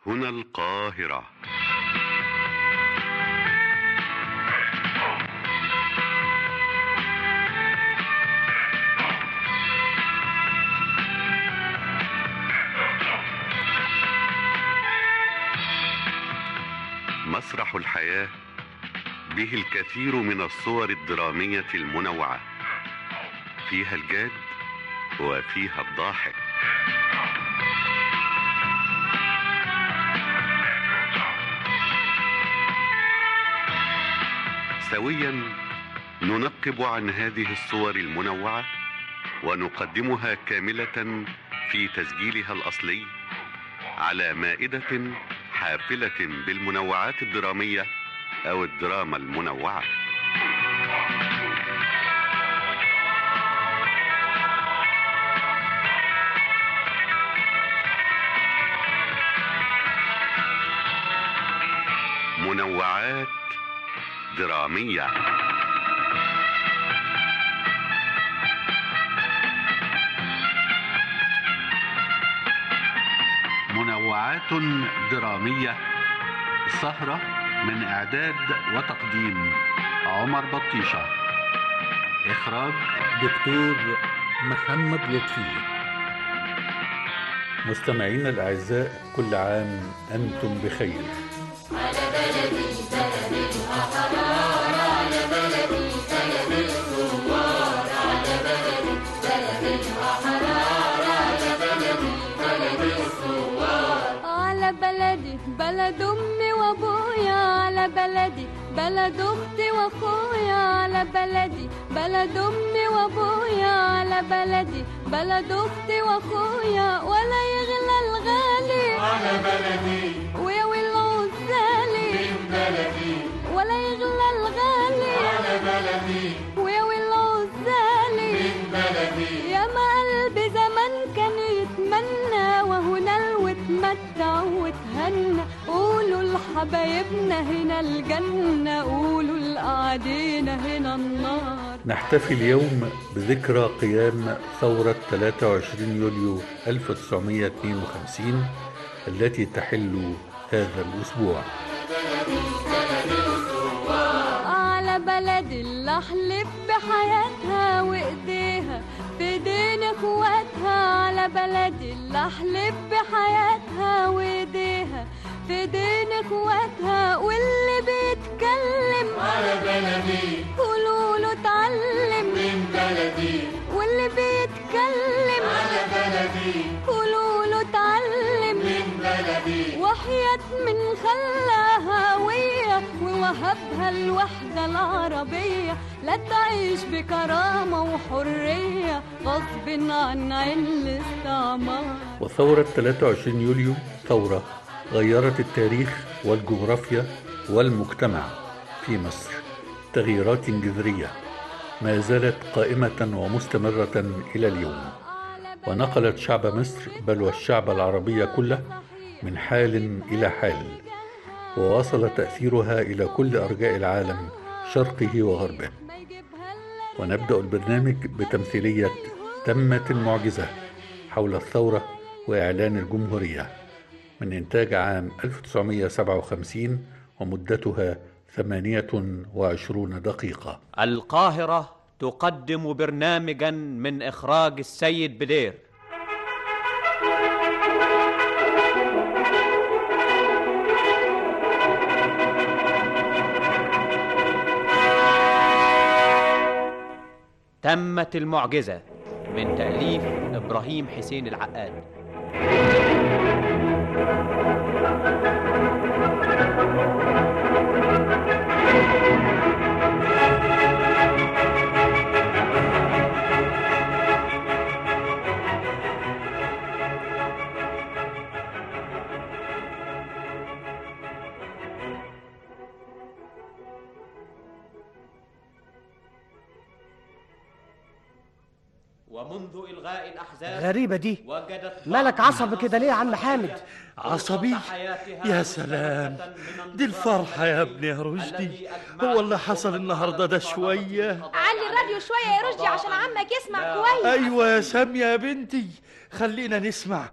هنا القاهرة مسرح الحياة به الكثير من الصور الدرامية المنوعة فيها الجاد وفيها الضاحك سويا ننقب عن هذه الصور المنوعة ونقدمها كاملة في تسجيلها الأصلي على مائدة حافلة بالمنوعات الدرامية أو الدراما المنوعة منوعات درامية منوعات درامية سهرة من إعداد وتقديم عمر بطيشة إخراج دكتور محمد لطفي مستمعينا الأعزاء كل عام أنتم بخير على بلدي بلدي الأحرار على بلدي بلدي الثوار على بلدي بلدي الأحرار على بلدي بلدي الثوار على بلدي بلد امي وابويا على بلدي بلد اختي واخويا على بلدي بلد امي وابويا على بلدي بلد اختي واخويا ولا يغلى الغالي على بلدي ويا ويل عزالي من بلدي ولا يغلى الغالي على بلدي ويا ويل عزالي من بلدي يا ما قلبي زمان كان يتمنى وهنا واتمتع وتهنى قولوا لحبايبنا هنا الجنة قولوا لقعدينا هنا النار نحتفي اليوم بذكرى قيام ثورة 23 يوليو 1952 التي تحل هذا الأسبوع على بلد اللي احلف بحياتها وايديها في ايدين اخواتها على بلد اللي احلف بحياتها وايديها في ايدين اخواتها واللي بيتكلم على بلدي قولوا له اتعلم من بلدي واللي بيتكلم على بلدي قولوا له اتعلم من بلدي وحياة من خلاها هوية ووهبها الوحدة العربية لا تعيش بكرامة وحرية غصب عن عين الاستعمار وثورة 23 يوليو ثورة غيرت التاريخ والجغرافيا والمجتمع في مصر تغييرات جذرية ما زالت قائمة ومستمرة إلى اليوم ونقلت شعب مصر بل والشعب العربي كله من حال إلى حال ووصل تأثيرها إلى كل أرجاء العالم شرقه وغربه ونبدأ البرنامج بتمثيلية تمت المعجزة حول الثورة وإعلان الجمهورية من إنتاج عام 1957 ومدتها 28 دقيقة القاهرة تقدم برنامجا من إخراج السيد بدير تمت المعجزة من تأليف إبراهيم حسين العقاد ومنذ إلغاء الأحزاب غريبة دي وجدت مالك عصبي كده ليه يا عم حامد عصبي يا سلام دي الفرحة يا ابني يا رشدي هو اللي حصل النهاردة ده شوية علي الراديو شوية يا رشدي عشان عمك يسمع كويس أيوة يا سامية يا بنتي خلينا نسمع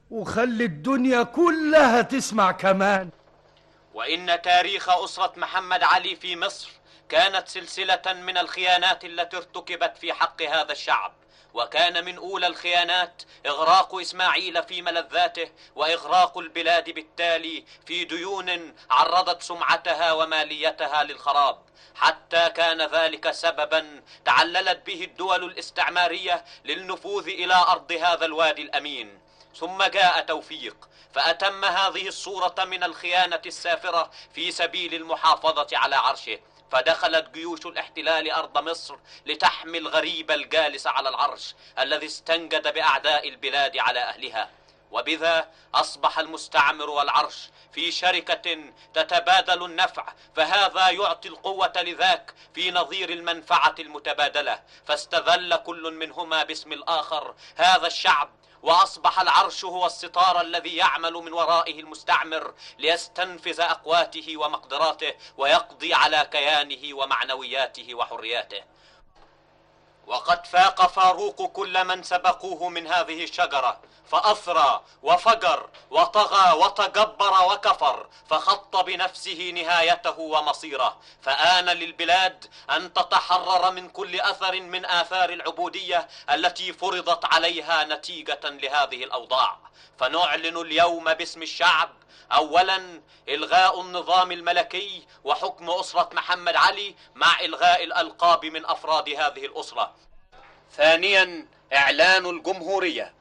وخلي الدنيا كلها تسمع كمان وإن تاريخ أسرة محمد علي في مصر كانت سلسلة من الخيانات التي ارتكبت في حق هذا الشعب وكان من أولى الخيانات إغراق إسماعيل في ملذاته وإغراق البلاد بالتالي في ديون عرضت سمعتها وماليتها للخراب حتى كان ذلك سببا تعللت به الدول الاستعمارية للنفوذ إلى أرض هذا الوادي الأمين ثم جاء توفيق فأتم هذه الصورة من الخيانة السافرة في سبيل المحافظة على عرشه فدخلت جيوش الاحتلال أرض مصر لتحمي الغريب الجالس على العرش الذي استنجد بأعداء البلاد على أهلها وبذا أصبح المستعمر والعرش في شركة تتبادل النفع فهذا يعطي القوة لذاك في نظير المنفعة المتبادلة فاستذل كل منهما باسم الآخر هذا الشعب واصبح العرش هو الستار الذي يعمل من ورائه المستعمر ليستنفذ اقواته ومقدراته ويقضي على كيانه ومعنوياته وحرياته وقد فاق فاروق كل من سبقوه من هذه الشجرة فأثرى وفجر وطغى وتجبر وكفر فخط بنفسه نهايته ومصيره فآن للبلاد أن تتحرر من كل أثر من آثار العبودية التي فرضت عليها نتيجة لهذه الأوضاع فنعلن اليوم باسم الشعب اولا الغاء النظام الملكي وحكم اسره محمد علي مع الغاء الالقاب من افراد هذه الاسره ثانيا اعلان الجمهوريه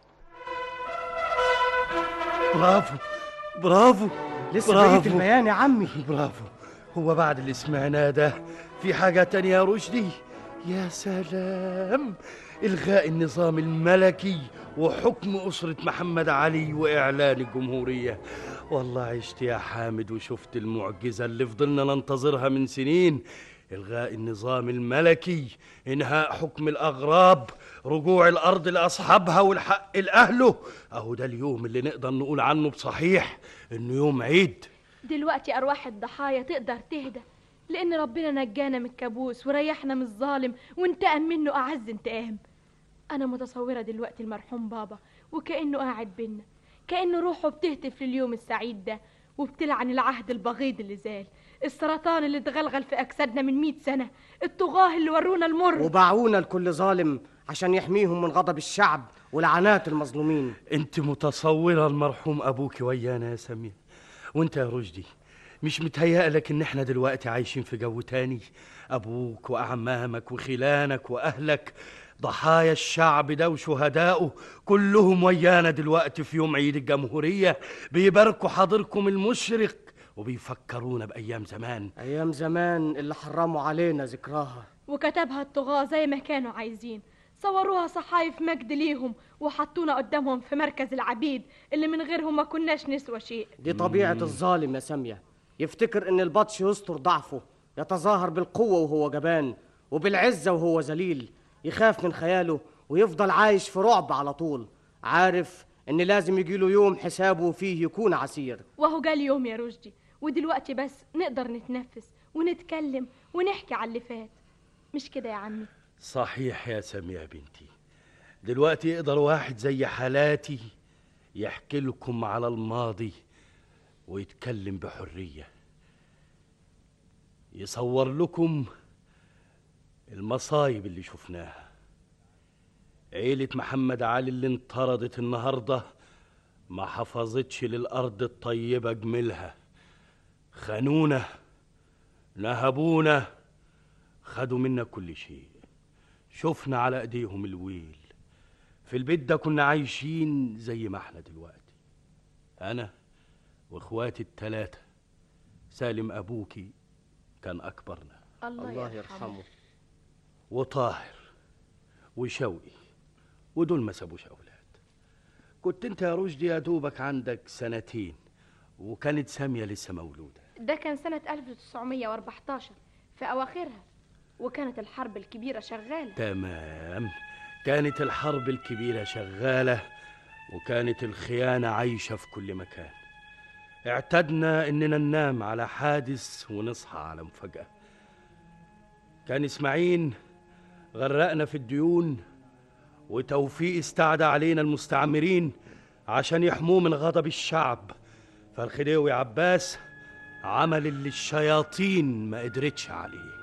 برافو برافو لسه برافو. بقية البيان يا عمي برافو هو بعد اللي سمعناه ده في حاجة تانية يا رشدي يا سلام إلغاء النظام الملكي وحكم أسرة محمد علي وإعلان الجمهورية والله عشت يا حامد وشفت المعجزة اللي فضلنا ننتظرها من سنين إلغاء النظام الملكي إنهاء حكم الأغراب رجوع الأرض لأصحابها والحق لأهله أهو ده اليوم اللي نقدر نقول عنه بصحيح إنه يوم عيد دلوقتي أرواح الضحايا تقدر تهدى لأن ربنا نجانا من الكابوس وريحنا من الظالم وانتقم منه أعز انتقام أنا متصورة دلوقتي المرحوم بابا وكأنه قاعد بينا كأن روحه بتهتف لليوم السعيد ده وبتلعن العهد البغيض اللي زال السرطان اللي اتغلغل في أجسادنا من مئة سنة الطغاة اللي ورونا المر وباعونا لكل ظالم عشان يحميهم من غضب الشعب ولعنات المظلومين انت متصورة المرحوم ابوك ويانا يا سمير وانت يا رشدي مش متهيألك ان احنا دلوقتي عايشين في جو تاني ابوك واعمامك وخلانك واهلك ضحايا الشعب ده وشهدائه كلهم ويانا دلوقتي في يوم عيد الجمهورية بيباركوا حاضركم المشرق وبيفكرونا بأيام زمان أيام زمان اللي حرموا علينا ذكراها وكتبها الطغاة زي ما كانوا عايزين صوروها صحايف مجد ليهم وحطونا قدامهم في مركز العبيد اللي من غيرهم ما كناش نسوى شيء دي طبيعة الظالم يا سامية يفتكر إن البطش يستر ضعفه يتظاهر بالقوة وهو جبان وبالعزة وهو ذليل يخاف من خياله ويفضل عايش في رعب على طول عارف إن لازم يجيله يوم حسابه فيه يكون عسير وهو جالي يوم يا رشدي ودلوقتي بس نقدر نتنفس ونتكلم ونحكي على اللي فات مش كده يا عمي صحيح يا سمية بنتي دلوقتي يقدر واحد زي حالاتي يحكي لكم على الماضي ويتكلم بحرية يصور لكم المصايب اللي شفناها عيلة محمد علي اللي انطردت النهاردة ما حفظتش للأرض الطيبة جملها خانونا نهبونا خدوا منا كل شيء شفنا على ايديهم الويل في البيت ده كنا عايشين زي ما احنا دلوقتي انا واخواتي التلاتة سالم ابوكي كان اكبرنا الله, الله يرحمه يرحمه وطاهر وشوقي ودول ما سابوش اولاد كنت انت يا رشدي يا دوبك عندك سنتين وكانت سامية لسه مولودة ده كان سنة 1914 في أواخرها وكانت الحرب الكبيرة شغالة تمام كانت الحرب الكبيرة شغالة وكانت الخيانة عايشة في كل مكان اعتدنا اننا ننام على حادث ونصحى على مفاجأة كان اسماعيل غرقنا في الديون وتوفيق استعدى علينا المستعمرين عشان يحموه من غضب الشعب فالخديوي عباس عمل اللي الشياطين ما قدرتش عليه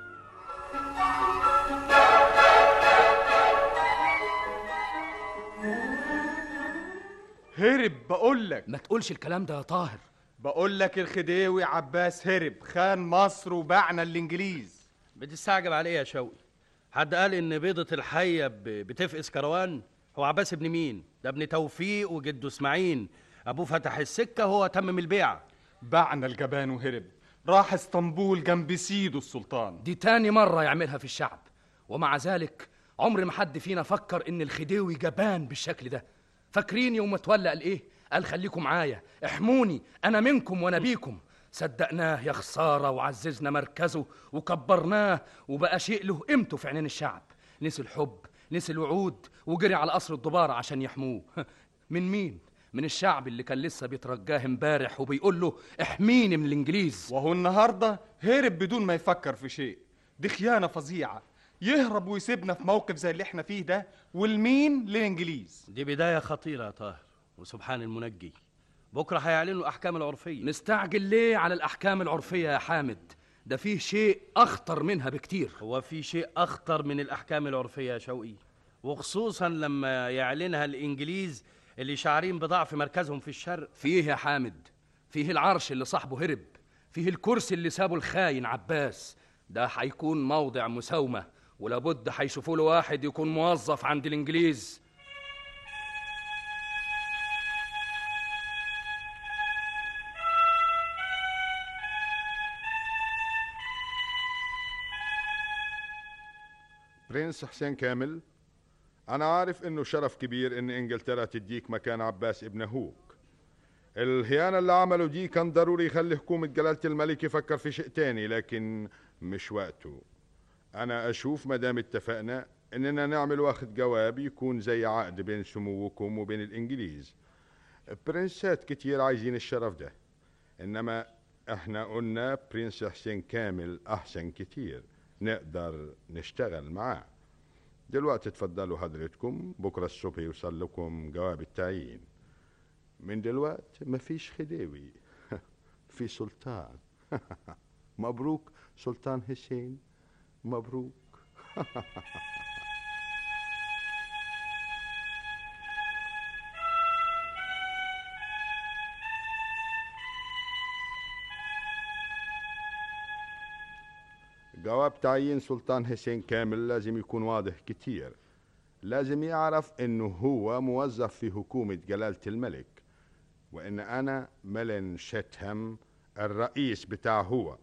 هرب بقول لك ما تقولش الكلام ده يا طاهر بقول لك الخديوي عباس هرب خان مصر وباعنا الانجليز بتستعجب على ايه يا شوقي حد قال ان بيضة الحية ب- بتفقس كروان هو عباس ابن مين ده ابن توفيق وجده اسماعيل ابوه فتح السكة هو تمم البيعة باعنا الجبان وهرب راح اسطنبول جنب سيده السلطان دي تاني مرة يعملها في الشعب ومع ذلك عمر ما حد فينا فكر ان الخديوي جبان بالشكل ده فاكرين يوم ما اتولى قال ايه قال خليكم معايا احموني انا منكم وانا بيكم صدقناه يا خسارة وعززنا مركزه وكبرناه وبقى شيء له قيمته في عينين الشعب نسي الحب نسي الوعود وجري على قصر الضبارة عشان يحموه من مين؟ من الشعب اللي كان لسه بيترجاه امبارح وبيقول له احميني من الانجليز وهو النهارده هرب بدون ما يفكر في شيء دي خيانه فظيعه يهرب ويسيبنا في موقف زي اللي احنا فيه ده والمين للانجليز دي بداية خطيرة يا طاهر وسبحان المنجي بكرة هيعلنوا الأحكام العرفية مستعجل ليه على الأحكام العرفية يا حامد ده فيه شيء أخطر منها بكتير هو في شيء أخطر من الأحكام العرفية يا شوقي وخصوصا لما يعلنها الإنجليز اللي شاعرين بضعف مركزهم في الشرق فيه يا حامد فيه العرش اللي صاحبه هرب فيه الكرسي اللي سابه الخاين عباس ده هيكون موضع مساومة ولابد هيشوفوا له واحد يكون موظف عند الإنجليز برنس حسين كامل أنا عارف إنه شرف كبير إن إنجلترا تديك مكان عباس ابن هوك الهيانة اللي عمله دي كان ضروري يخلي حكومة جلالة الملك يفكر في شيء تاني لكن مش وقته أنا أشوف مدام اتفقنا إننا نعمل واخد جواب يكون زي عقد بين سموكم وبين الإنجليز برنسات كتير عايزين الشرف ده إنما إحنا قلنا برنس حسين كامل أحسن كتير نقدر نشتغل معاه دلوقتي تفضلوا حضرتكم بكرة الصبح يوصل لكم جواب التعيين من دلوقتي مفيش خديوي في سلطان مبروك سلطان حسين مبروك جواب تعيين سلطان حسين كامل لازم يكون واضح كتير لازم يعرف انه هو موظف في حكومة جلالة الملك وان انا ملن شتهم الرئيس بتاع هو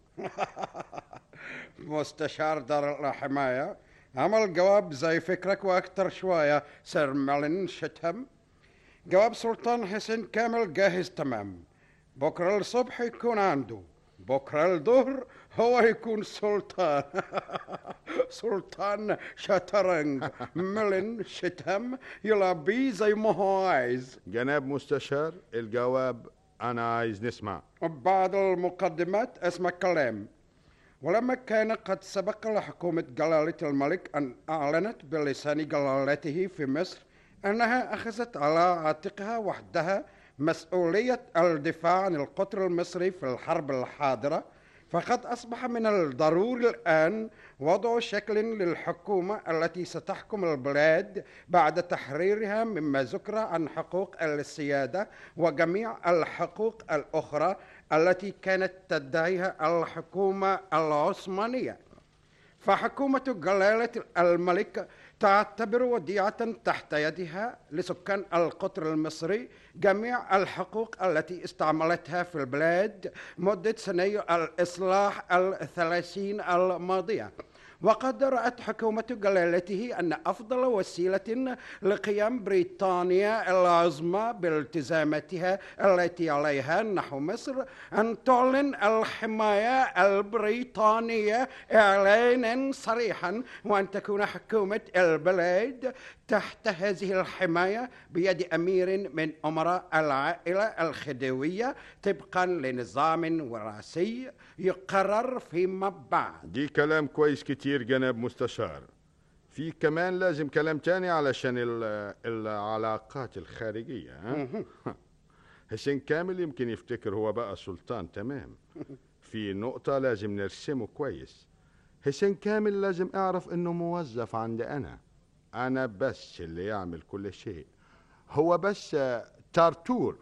مستشار دار الحماية عمل جواب زي فكرك واكتر شوية سير مالين شتهم جواب سلطان حسين كامل جاهز تمام بكرة الصبح يكون عنده بكرة الظهر هو يكون سلطان سلطان شطرنج ملن شتهم يلعب بيه زي ما هو عايز جناب مستشار الجواب انا عايز نسمع بعد المقدمات اسمع كلام ولما كان قد سبق لحكومة جلالة الملك أن أعلنت بلسان جلالته في مصر أنها أخذت على عاتقها وحدها مسؤولية الدفاع عن القطر المصري في الحرب الحاضرة فقد أصبح من الضروري الآن وضع شكل للحكومة التي ستحكم البلاد بعد تحريرها مما ذكر عن حقوق السيادة وجميع الحقوق الأخرى التي كانت تدعيها الحكومة العثمانية فحكومة جلالة الملك تعتبر وديعة تحت يدها لسكان القطر المصري جميع الحقوق التي استعملتها في البلاد مدة سني الإصلاح الثلاثين الماضية وقد رأت حكومة جلالته أن أفضل وسيلة لقيام بريطانيا العظمى بالتزاماتها التي عليها نحو مصر أن تعلن الحماية البريطانية إعلانا صريحا وأن تكون حكومة البلاد تحت هذه الحماية بيد أمير من أمراء العائلة الخديوية طبقا لنظام وراثي يقرر فيما بعد دي كلام كويس كتير جناب مستشار في كمان لازم كلام تاني علشان ال- العلاقات الخارجية ها؟ حسين كامل يمكن يفتكر هو بقى سلطان تمام في نقطة لازم نرسمه كويس حسين كامل لازم اعرف انه موظف عندي انا انا بس اللي يعمل كل شيء هو بس آه، تارتور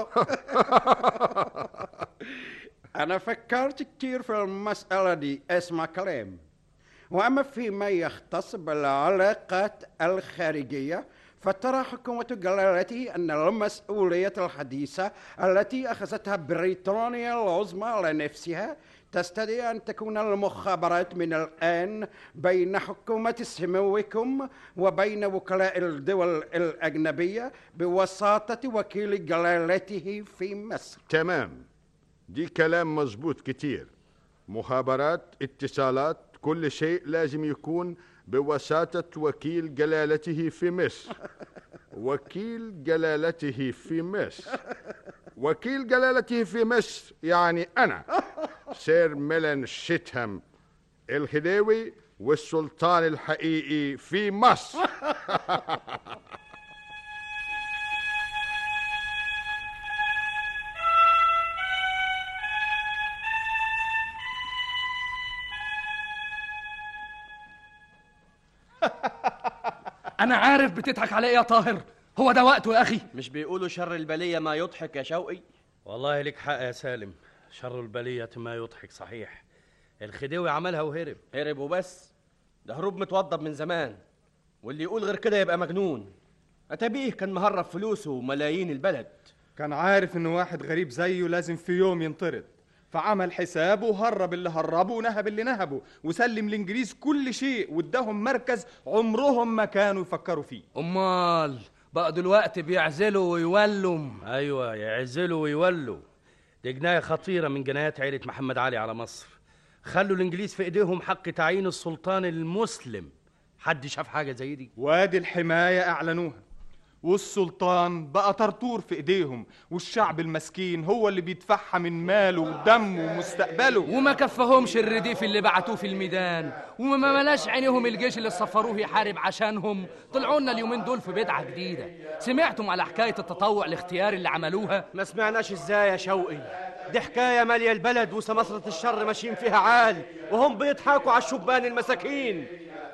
أنا فكرت كتير في المسألة دي اسمع كلام وأما فيما يختص بالعلاقات الخارجية فترى حكومة جلالته أن المسؤولية الحديثة التي أخذتها بريطانيا العظمى على نفسها تستدعي أن تكون المخابرات من الآن بين حكومة سموكم وبين وكلاء الدول الأجنبية بوساطة وكيل جلالته في مصر تمام دي كلام مظبوط كتير مخابرات اتصالات كل شيء لازم يكون بوساطة وكيل جلالته في مصر وكيل جلالته في مصر وكيل جلالته في مصر يعني أنا سير ميلان شيتهام الخديوي والسلطان الحقيقي في مصر انا عارف بتضحك على ايه يا طاهر هو ده وقته يا اخي مش بيقولوا شر البلية ما يضحك يا شوقي والله لك حق يا سالم شر البلية ما يضحك صحيح الخديوي عملها وهرب هرب وبس ده هروب متوضب من زمان واللي يقول غير كده يبقى مجنون أتبيه كان مهرب فلوسه وملايين البلد كان عارف انه واحد غريب زيه لازم في يوم ينطرد فعمل حسابه وهرب اللي هربه ونهب اللي نهبه وسلم الانجليز كل شيء واداهم مركز عمرهم ما كانوا يفكروا فيه امال بقى دلوقتي بيعزلوا ويولوا ايوه يعزلوا ويولوا دي جنايه خطيره من جنايات عيله محمد علي على مصر خلوا الانجليز في ايديهم حق تعيين السلطان المسلم حد شاف حاجه زي دي وادي الحماية اعلنوها والسلطان بقى طرطور في ايديهم والشعب المسكين هو اللي بيدفعها من ماله ودمه ومستقبله وما كفهمش الرديف اللي بعتوه في الميدان وما ملاش عينيهم الجيش اللي سفروه يحارب عشانهم طلعوا لنا اليومين دول في بدعه جديده سمعتم على حكايه التطوع الاختياري اللي عملوها ما سمعناش ازاي يا شوقي دي حكاية مالية البلد وسمسرة الشر ماشيين فيها عال وهم بيضحكوا على الشبان المساكين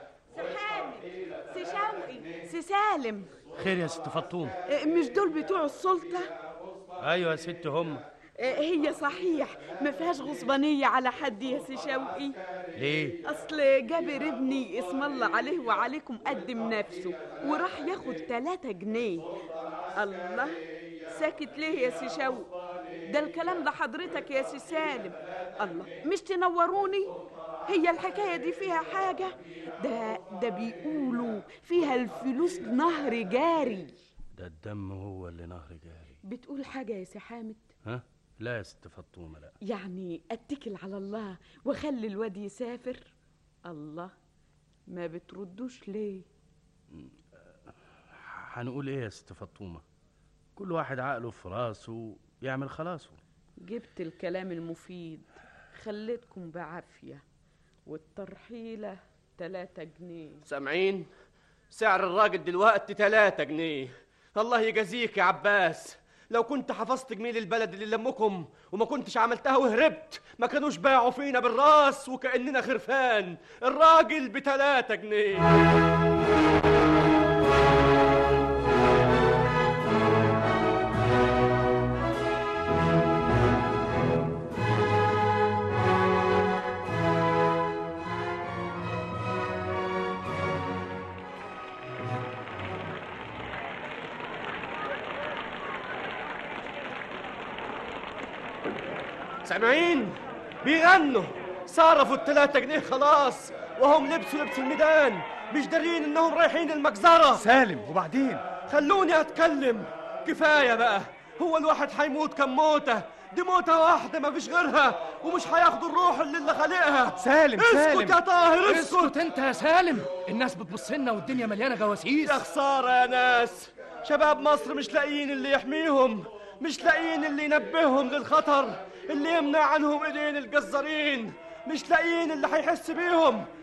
سي شوقي سي سالم خير يا ست فطوم إيه، مش دول بتوع السلطة ايوه يا ست هم إيه، هي صحيح ما فيهاش غصبانية على حد يا سي شوقي ليه أصل جابر ابني اسم الله عليه وعليكم قدم نفسه وراح ياخد تلاتة جنيه الله ساكت ليه يا سي شوقي ده الكلام لحضرتك يا سي سالم الله مش تنوروني هي الحكاية دي فيها حاجة ده ده بيقولوا فيها الفلوس نهر جاري ده الدم هو اللي نهر جاري بتقول حاجة يا سي حامد ها لا يا ست فطومه لا يعني اتكل على الله واخلي الواد يسافر الله ما بتردوش ليه هنقول ايه يا ست فطومه كل واحد عقله في راسه يعمل خلاصه جبت الكلام المفيد خليتكم بعافية والترحيلة تلاتة جنيه سامعين سعر الراجل دلوقتي تلاتة جنيه الله يجازيك يا عباس لو كنت حفظت جميل البلد اللي لمكم وما كنتش عملتها وهربت ما كانوش باعوا فينا بالراس وكأننا خرفان الراجل بتلاتة جنيه سامعين بيغنوا صرفوا التلاتة جنيه خلاص وهم لبسوا لبس الميدان مش دارين انهم رايحين المجزرة سالم وبعدين خلوني اتكلم كفاية بقى هو الواحد هيموت كم موتة دي موتة واحدة مفيش غيرها ومش هياخدوا الروح اللي اللي خالقها سالم اسكت سالم يا طاهر اسكت اسكت انت يا سالم الناس بتبص لنا والدنيا مليانه جواسيس يا خسارة يا ناس شباب مصر مش لاقيين اللي يحميهم مش لاقيين اللي ينبههم للخطر اللي يمنع عنهم ايدين الجزارين مش لاقيين اللي هيحس بيهم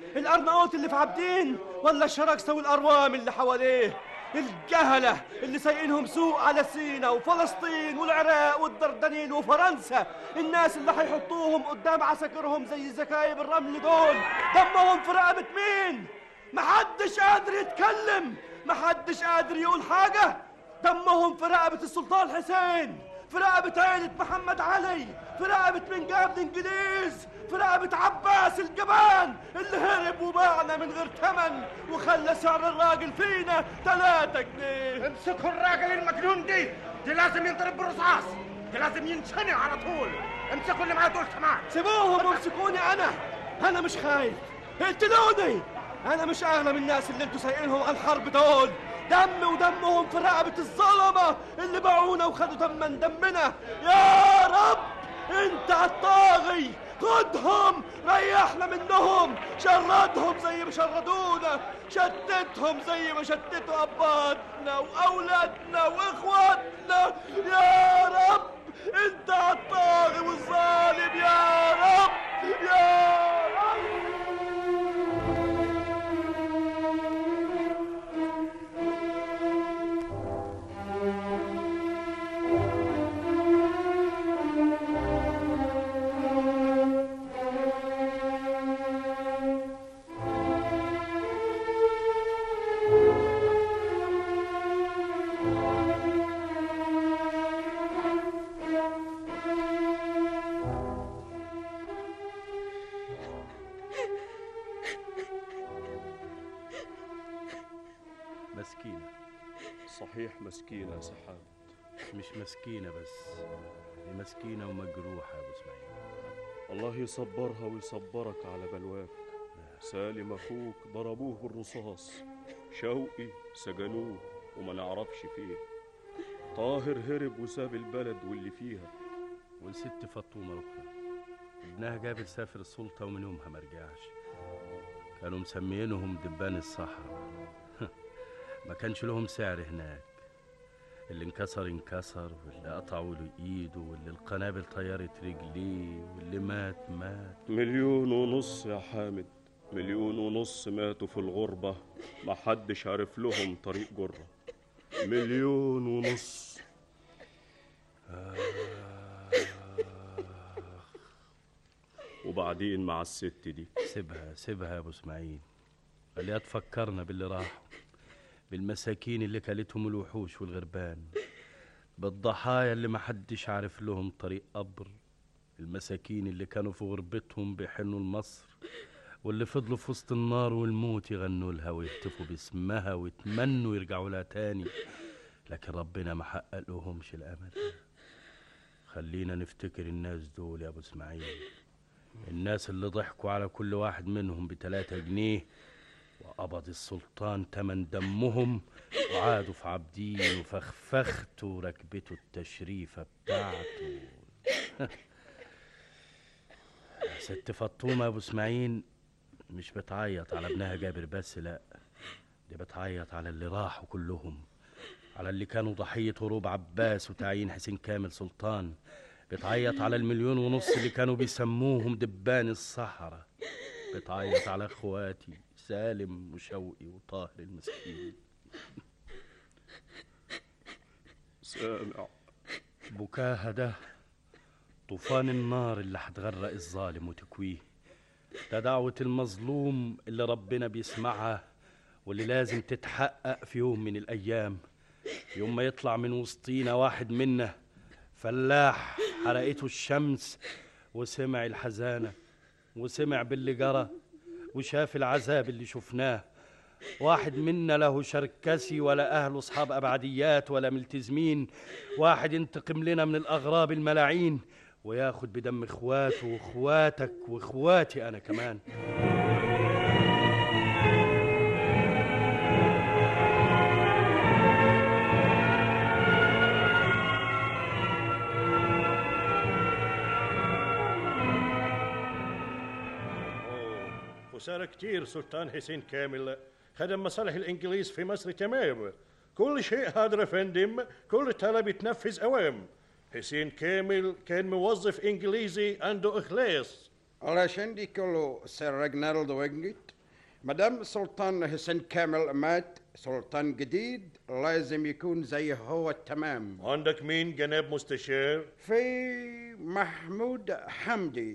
الأرناؤوط اللي في عابدين ولا الشراكسة والأروام اللي حواليه الجهلة اللي سايقينهم سوق على سينا وفلسطين والعراق والدردنيل وفرنسا الناس اللي هيحطوهم قدام عساكرهم زي زكايب الرمل دول دمهم في رقبة مين محدش قادر يتكلم محدش قادر يقول حاجة دمهم في رقبة السلطان حسين في رقبة عيلة محمد علي في رقبة من جاب الإنجليز في رقبة عباس الجبان اللي هرب وباعنا من غير ثمن وخلى سعر الراجل فينا ثلاثة جنيه امسكوا الراجل المجنون دي دي لازم ينضرب بالرصاص دي لازم ينشنق على طول امسكوا اللي معاه دول كمان سيبوهم وامسكوني أنا أنا مش خايف اقتلوني أنا مش أغلى من الناس اللي انتوا سايقينهم على الحرب دول دم ودمهم في رقبة الظلمة اللي باعونا وخدوا تمن دمنا يا رب انت الطاغي خدهم ريحنا منهم شردهم زي ما شردونا شتتهم زي ما شتتوا اباتنا واولادنا واخواتنا يا رب انت الطاغي والظالم يا رب يا رب مسكينة صحيح مسكينة يا سحاب مش مسكينة بس دي مسكينة ومجروحة يا أبو إسماعيل الله يصبرها ويصبرك على بلواك سالم أخوك ضربوه بالرصاص شوقي سجنوه وما نعرفش فيه طاهر هرب وساب البلد واللي فيها والست فطومة أختها ابنها جابر سافر السلطة ومن يومها ما رجعش كانوا مسميينهم دبان الصحراء ما كانش لهم سعر هناك اللي انكسر انكسر واللي قطعوا له ايده واللي القنابل طيرت رجليه واللي مات مات مليون ونص يا حامد مليون ونص ماتوا في الغربة محدش عارف لهم طريق جرة مليون ونص وبعدين مع الست دي سيبها سيبها يا ابو اسماعيل خليها تفكرنا باللي راحوا بالمساكين اللي كلتهم الوحوش والغربان بالضحايا اللي محدش عارف لهم طريق قبر المساكين اللي كانوا في غربتهم بيحنوا لمصر واللي فضلوا في وسط النار والموت يغنوا لها ويهتفوا باسمها ويتمنوا يرجعوا لها تاني لكن ربنا ما حقق لهمش الامل خلينا نفتكر الناس دول يا ابو اسماعيل الناس اللي ضحكوا على كل واحد منهم بتلاتة جنيه وقبض السلطان تمن دمهم وعادوا في عابدين وفخفختوا وركبتوا التشريفة بتاعته ست فطومة أبو إسماعيل مش بتعيط على ابنها جابر بس لأ دي بتعيط على اللي راحوا كلهم على اللي كانوا ضحية هروب عباس وتعيين حسين كامل سلطان بتعيط على المليون ونص اللي كانوا بيسموهم دبان الصحراء بتعيط على اخواتي سالم وشوقي وطاهر المسكين سامع بكاها ده طوفان النار اللي هتغرق الظالم وتكويه ده دعوة المظلوم اللي ربنا بيسمعها واللي لازم تتحقق في يوم من الأيام يوم ما يطلع من وسطينا واحد منا فلاح حرقته الشمس وسمع الحزانة وسمع باللي جرى وشاف العذاب اللي شفناه واحد منا له شركسي ولا أهله أصحاب أبعديات ولا ملتزمين واحد ينتقم لنا من الأغراب الملاعين وياخد بدم إخواته وإخواتك وإخواتي أنا كمان خسارة كتير سلطان حسين كامل خدم مصالح الإنجليز في مصر تمام كل شيء هذا فندم كل طلب يتنفذ أوام حسين كامل كان موظف إنجليزي عنده إخلاص علشان دي كله سير ريجنالدو وينجيت مدام سلطان حسين كامل مات سلطان جديد لازم يكون زي هو تمام عندك مين جناب مستشار في محمود حمدي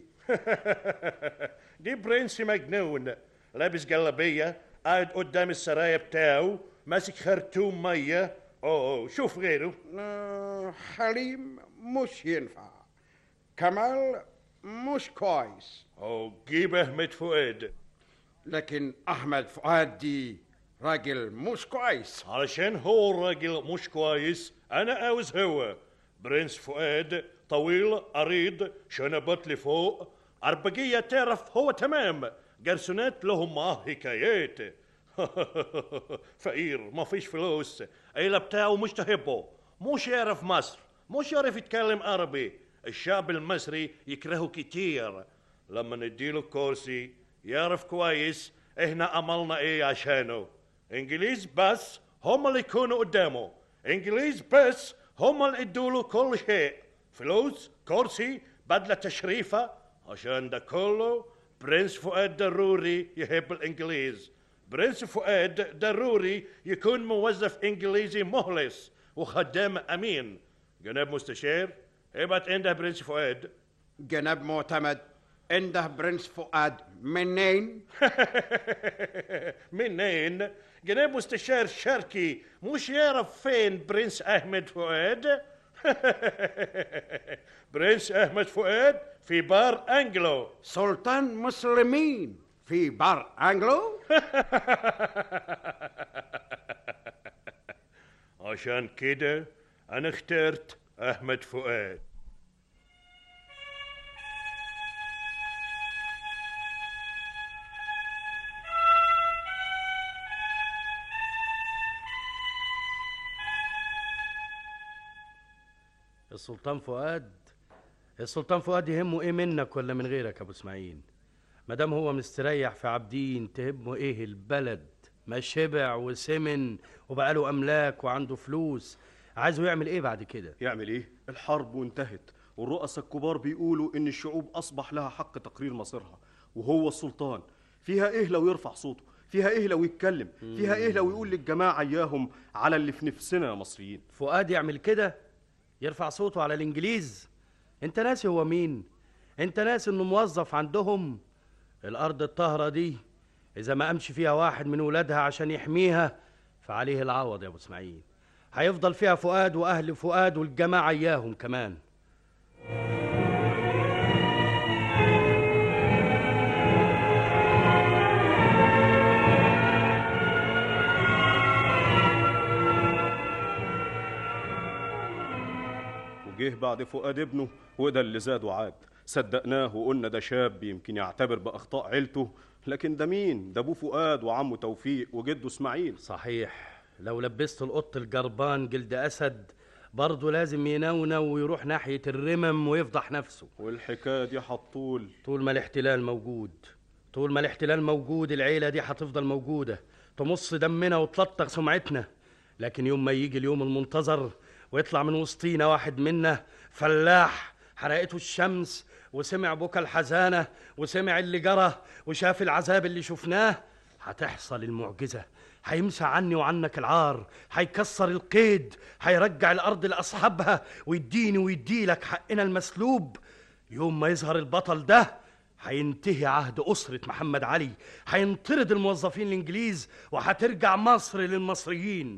دي برنس مجنون لابس جلابية قاعد قدام السرايا بتاعه ماسك خرطوم مية اوه شوف غيره آه، حليم مش ينفع كمال مش كويس او جيب احمد فؤاد لكن احمد فؤاد دي راجل مش كويس علشان هو الراجل مش كويس انا عاوز هو برنس فؤاد طويل عريض شنبات لفوق عربجية تعرف هو تمام جرسونات لهم معاه حكايات فقير ما فيش فلوس عيلة بتاعه مش تحبه مش يعرف مصر مش يعرف يتكلم عربي الشعب المصري يكرهه كتير لما نديله كرسي يعرف كويس احنا عملنا ايه عشانه انجليز بس هم اللي يكونوا قدامه انجليز بس هم اللي ادوله كل شيء فلوس كرسي بدلة تشريفة عشان ده كله برنس فؤاد ضروري يحب الانجليز برنس فؤاد ضروري يكون موظف انجليزي مخلص وخدام امين جناب مستشار ابعت عنده برنس فؤاد جناب معتمد عنده برنس فؤاد منين منين جناب مستشار شركي مش يعرف فين برنس احمد فؤاد برنس احمد فؤاد في بار انجلو سلطان مسلمين في بار انجلو عشان كده انا اخترت احمد فؤاد السلطان فؤاد السلطان فؤاد يهمه ايه منك ولا من غيرك يا ابو اسماعيل ما دام هو مستريح في عابدين تهمه ايه البلد ما شبع وسمن وبقى له املاك وعنده فلوس عايزه يعمل ايه بعد كده يعمل ايه الحرب وانتهت والرؤساء الكبار بيقولوا ان الشعوب اصبح لها حق تقرير مصيرها وهو السلطان فيها ايه لو يرفع صوته فيها ايه لو يتكلم فيها ايه لو يقول للجماعه اياهم على اللي في نفسنا يا مصريين فؤاد يعمل كده يرفع صوته على الانجليز انت ناسي هو مين انت ناسي انه موظف عندهم الارض الطاهره دي اذا ما قامش فيها واحد من ولادها عشان يحميها فعليه العوض يا ابو اسماعيل هيفضل فيها فؤاد واهل فؤاد والجماعه اياهم كمان وجه بعد فؤاد ابنه وده اللي زاد وعاد صدقناه وقلنا ده شاب يمكن يعتبر باخطاء عيلته لكن ده مين ده ابوه فؤاد وعمه توفيق وجده اسماعيل صحيح لو لبست القط الجربان جلد اسد برضه لازم ينونو ويروح ناحيه الرمم ويفضح نفسه والحكايه دي هتطول طول ما الاحتلال موجود طول ما الاحتلال موجود العيله دي هتفضل موجوده تمص دمنا وتلطخ سمعتنا لكن يوم ما يجي اليوم المنتظر ويطلع من وسطينا واحد منا فلاح حرقته الشمس وسمع بكى الحزانة وسمع اللي جرى وشاف العذاب اللي شفناه هتحصل المعجزة هيمسى عني وعنك العار هيكسر القيد هيرجع الأرض لأصحابها ويديني ويديلك حقنا المسلوب يوم ما يظهر البطل ده هينتهي عهد أسرة محمد علي هينطرد الموظفين الإنجليز وهترجع مصر للمصريين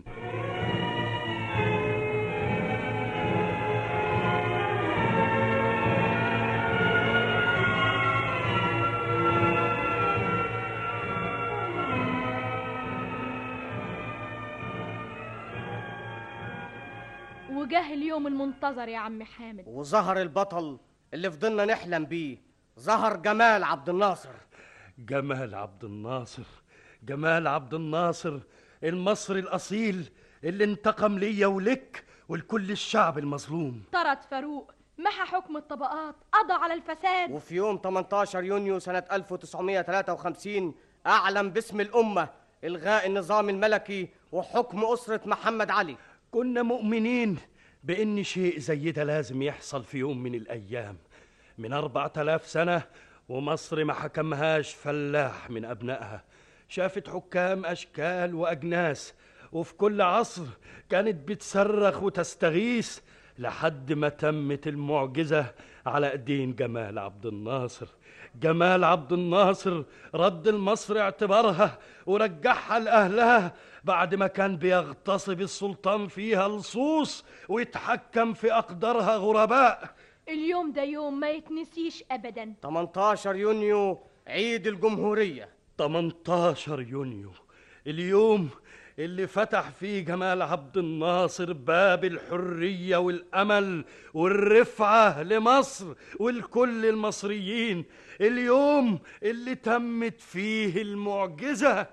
وجاه اليوم المنتظر يا عم حامد وظهر البطل اللي فضلنا نحلم بيه ظهر جمال عبد الناصر جمال عبد الناصر جمال عبد الناصر المصري الأصيل اللي انتقم ليا ولك ولكل الشعب المظلوم طرد فاروق محى حكم الطبقات قضى على الفساد وفي يوم 18 يونيو سنة 1953 أعلن باسم الأمة إلغاء النظام الملكي وحكم أسرة محمد علي كنا مؤمنين بإن شيء زي ده لازم يحصل في يوم من الأيام من أربعة آلاف سنة ومصر ما حكمهاش فلاح من أبنائها شافت حكام أشكال وأجناس وفي كل عصر كانت بتصرخ وتستغيث لحد ما تمت المعجزة على ايدين جمال عبد الناصر جمال عبد الناصر رد لمصر اعتبارها ورجعها لأهلها بعد ما كان بيغتصب السلطان فيها لصوص ويتحكم في أقدارها غرباء اليوم ده يوم ما يتنسيش ابدا 18 يونيو عيد الجمهورية 18 يونيو اليوم اللي فتح فيه جمال عبد الناصر باب الحرية والأمل والرفعة لمصر ولكل المصريين اليوم اللي تمت فيه المعجزة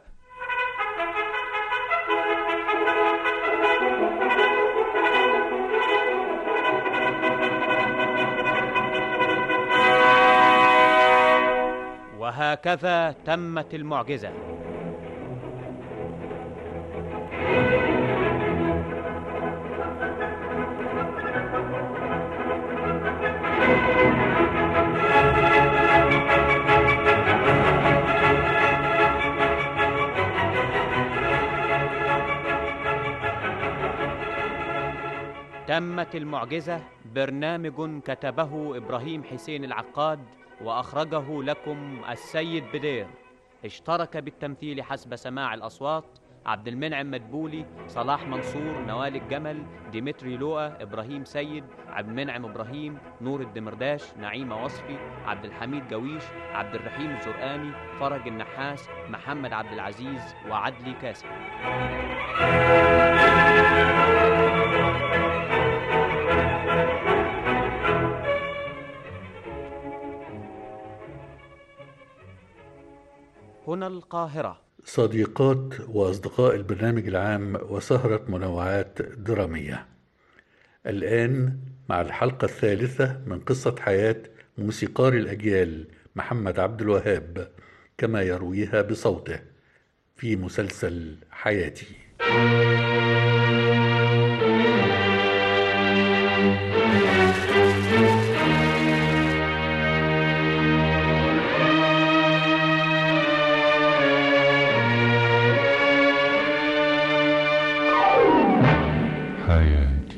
وهكذا تمت المعجزة تمت المعجزة برنامج كتبه إبراهيم حسين العقاد وأخرجه لكم السيد بدير اشترك بالتمثيل حسب سماع الأصوات عبد المنعم مدبولي صلاح منصور نوال الجمل ديمتري لؤى إبراهيم سيد عبد المنعم إبراهيم نور الدمرداش نعيمة وصفي عبد الحميد جويش عبد الرحيم الزرقاني فرج النحاس محمد عبد العزيز وعدلي كاسم هنا القاهرة صديقات وأصدقاء البرنامج العام وسهرة منوعات درامية الآن مع الحلقة الثالثة من قصة حياة موسيقار الأجيال محمد عبد الوهاب كما يرويها بصوته في مسلسل حياتي حياتي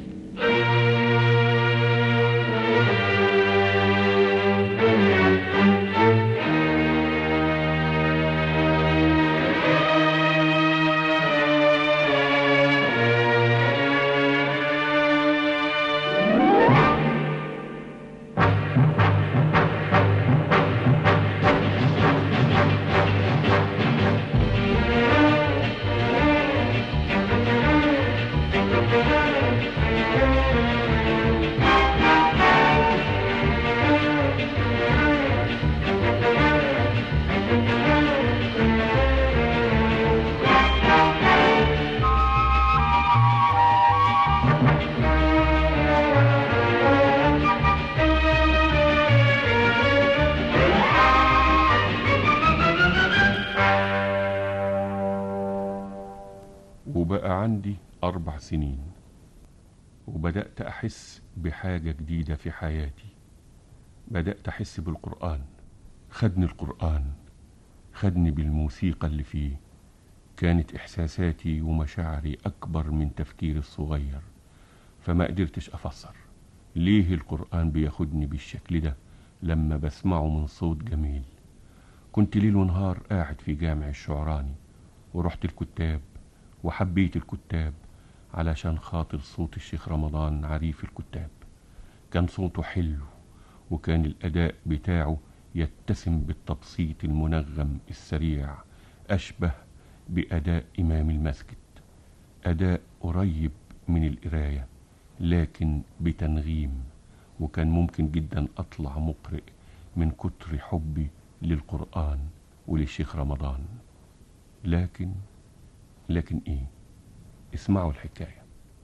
وبقى عندي أربع سنين وبدأت أحس بحاجة جديدة في حياتي بدأت أحس بالقرآن خدني القرآن خدني بالموسيقى اللي فيه كانت إحساساتي ومشاعري أكبر من تفكيري الصغير فما قدرتش أفسر ليه القرآن بياخدني بالشكل ده لما بسمعه من صوت جميل كنت ليل ونهار قاعد في جامع الشعراني ورحت الكتاب وحبيت الكتاب علشان خاطر صوت الشيخ رمضان عريف الكتاب كان صوته حلو وكان الأداء بتاعه يتسم بالتبسيط المنغم السريع أشبه بأداء إمام المسجد أداء قريب من القراية لكن بتنغيم وكان ممكن جدا أطلع مقرئ من كتر حبي للقرآن وللشيخ رمضان لكن لكن إيه اسمعوا الحكاية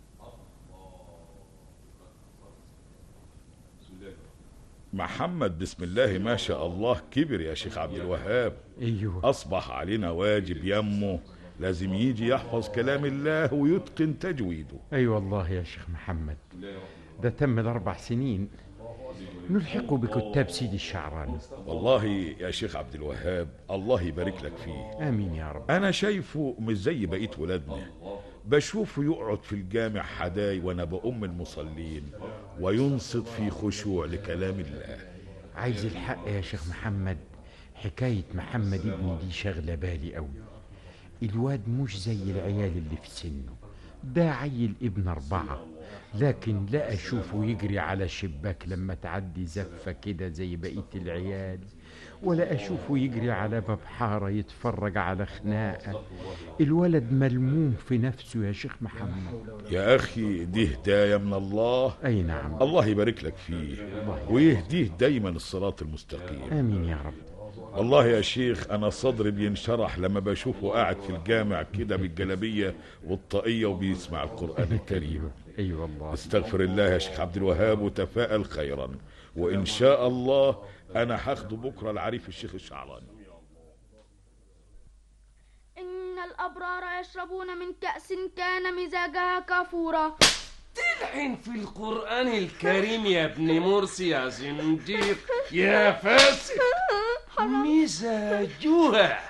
محمد بسم الله ما شاء الله كبر يا شيخ عبد الوهاب ايوه اصبح علينا واجب يمه لازم يجي يحفظ كلام الله ويتقن تجويده اي والله يا شيخ محمد ده تم الاربع سنين نلحقه بكتاب سيدي الشعراني والله يا شيخ عبد الوهاب الله يبارك لك فيه آمين يا رب انا شايفه مش زي بقيه ولادنا بشوفه يقعد في الجامع حداي وانا بأم المصلين وينصت في خشوع لكلام الله عايز الحق يا شيخ محمد حكاية محمد ابني دي شغلة بالي قوي الواد مش زي العيال اللي في سنه ده عيل ابن أربعة لكن لا أشوفه يجري على شباك لما تعدي زفة كده زي بقية العيال ولا أشوفه يجري على باب حارة يتفرج على خناقة الولد ملموم في نفسه يا شيخ محمد يا اخي دي هدايه من الله اي نعم الله يبارك لك فيه ويهديه دايما الصراط المستقيم آمين يا رب والله يا شيخ انا صدري بينشرح لما بشوفه قاعد في الجامع كده بالجلابيه والطاقيه وبيسمع القران الكريم اي والله استغفر الله يا شيخ عبد الوهاب وتفائل خيرا وان شاء الله انا هاخده بكره العريف الشيخ الشعراني إن الأبرار يشربون من كأس كان مزاجها كافورا تلحن في القرآن الكريم يا ابن مرسي يا زنديق يا فاسق مزاجها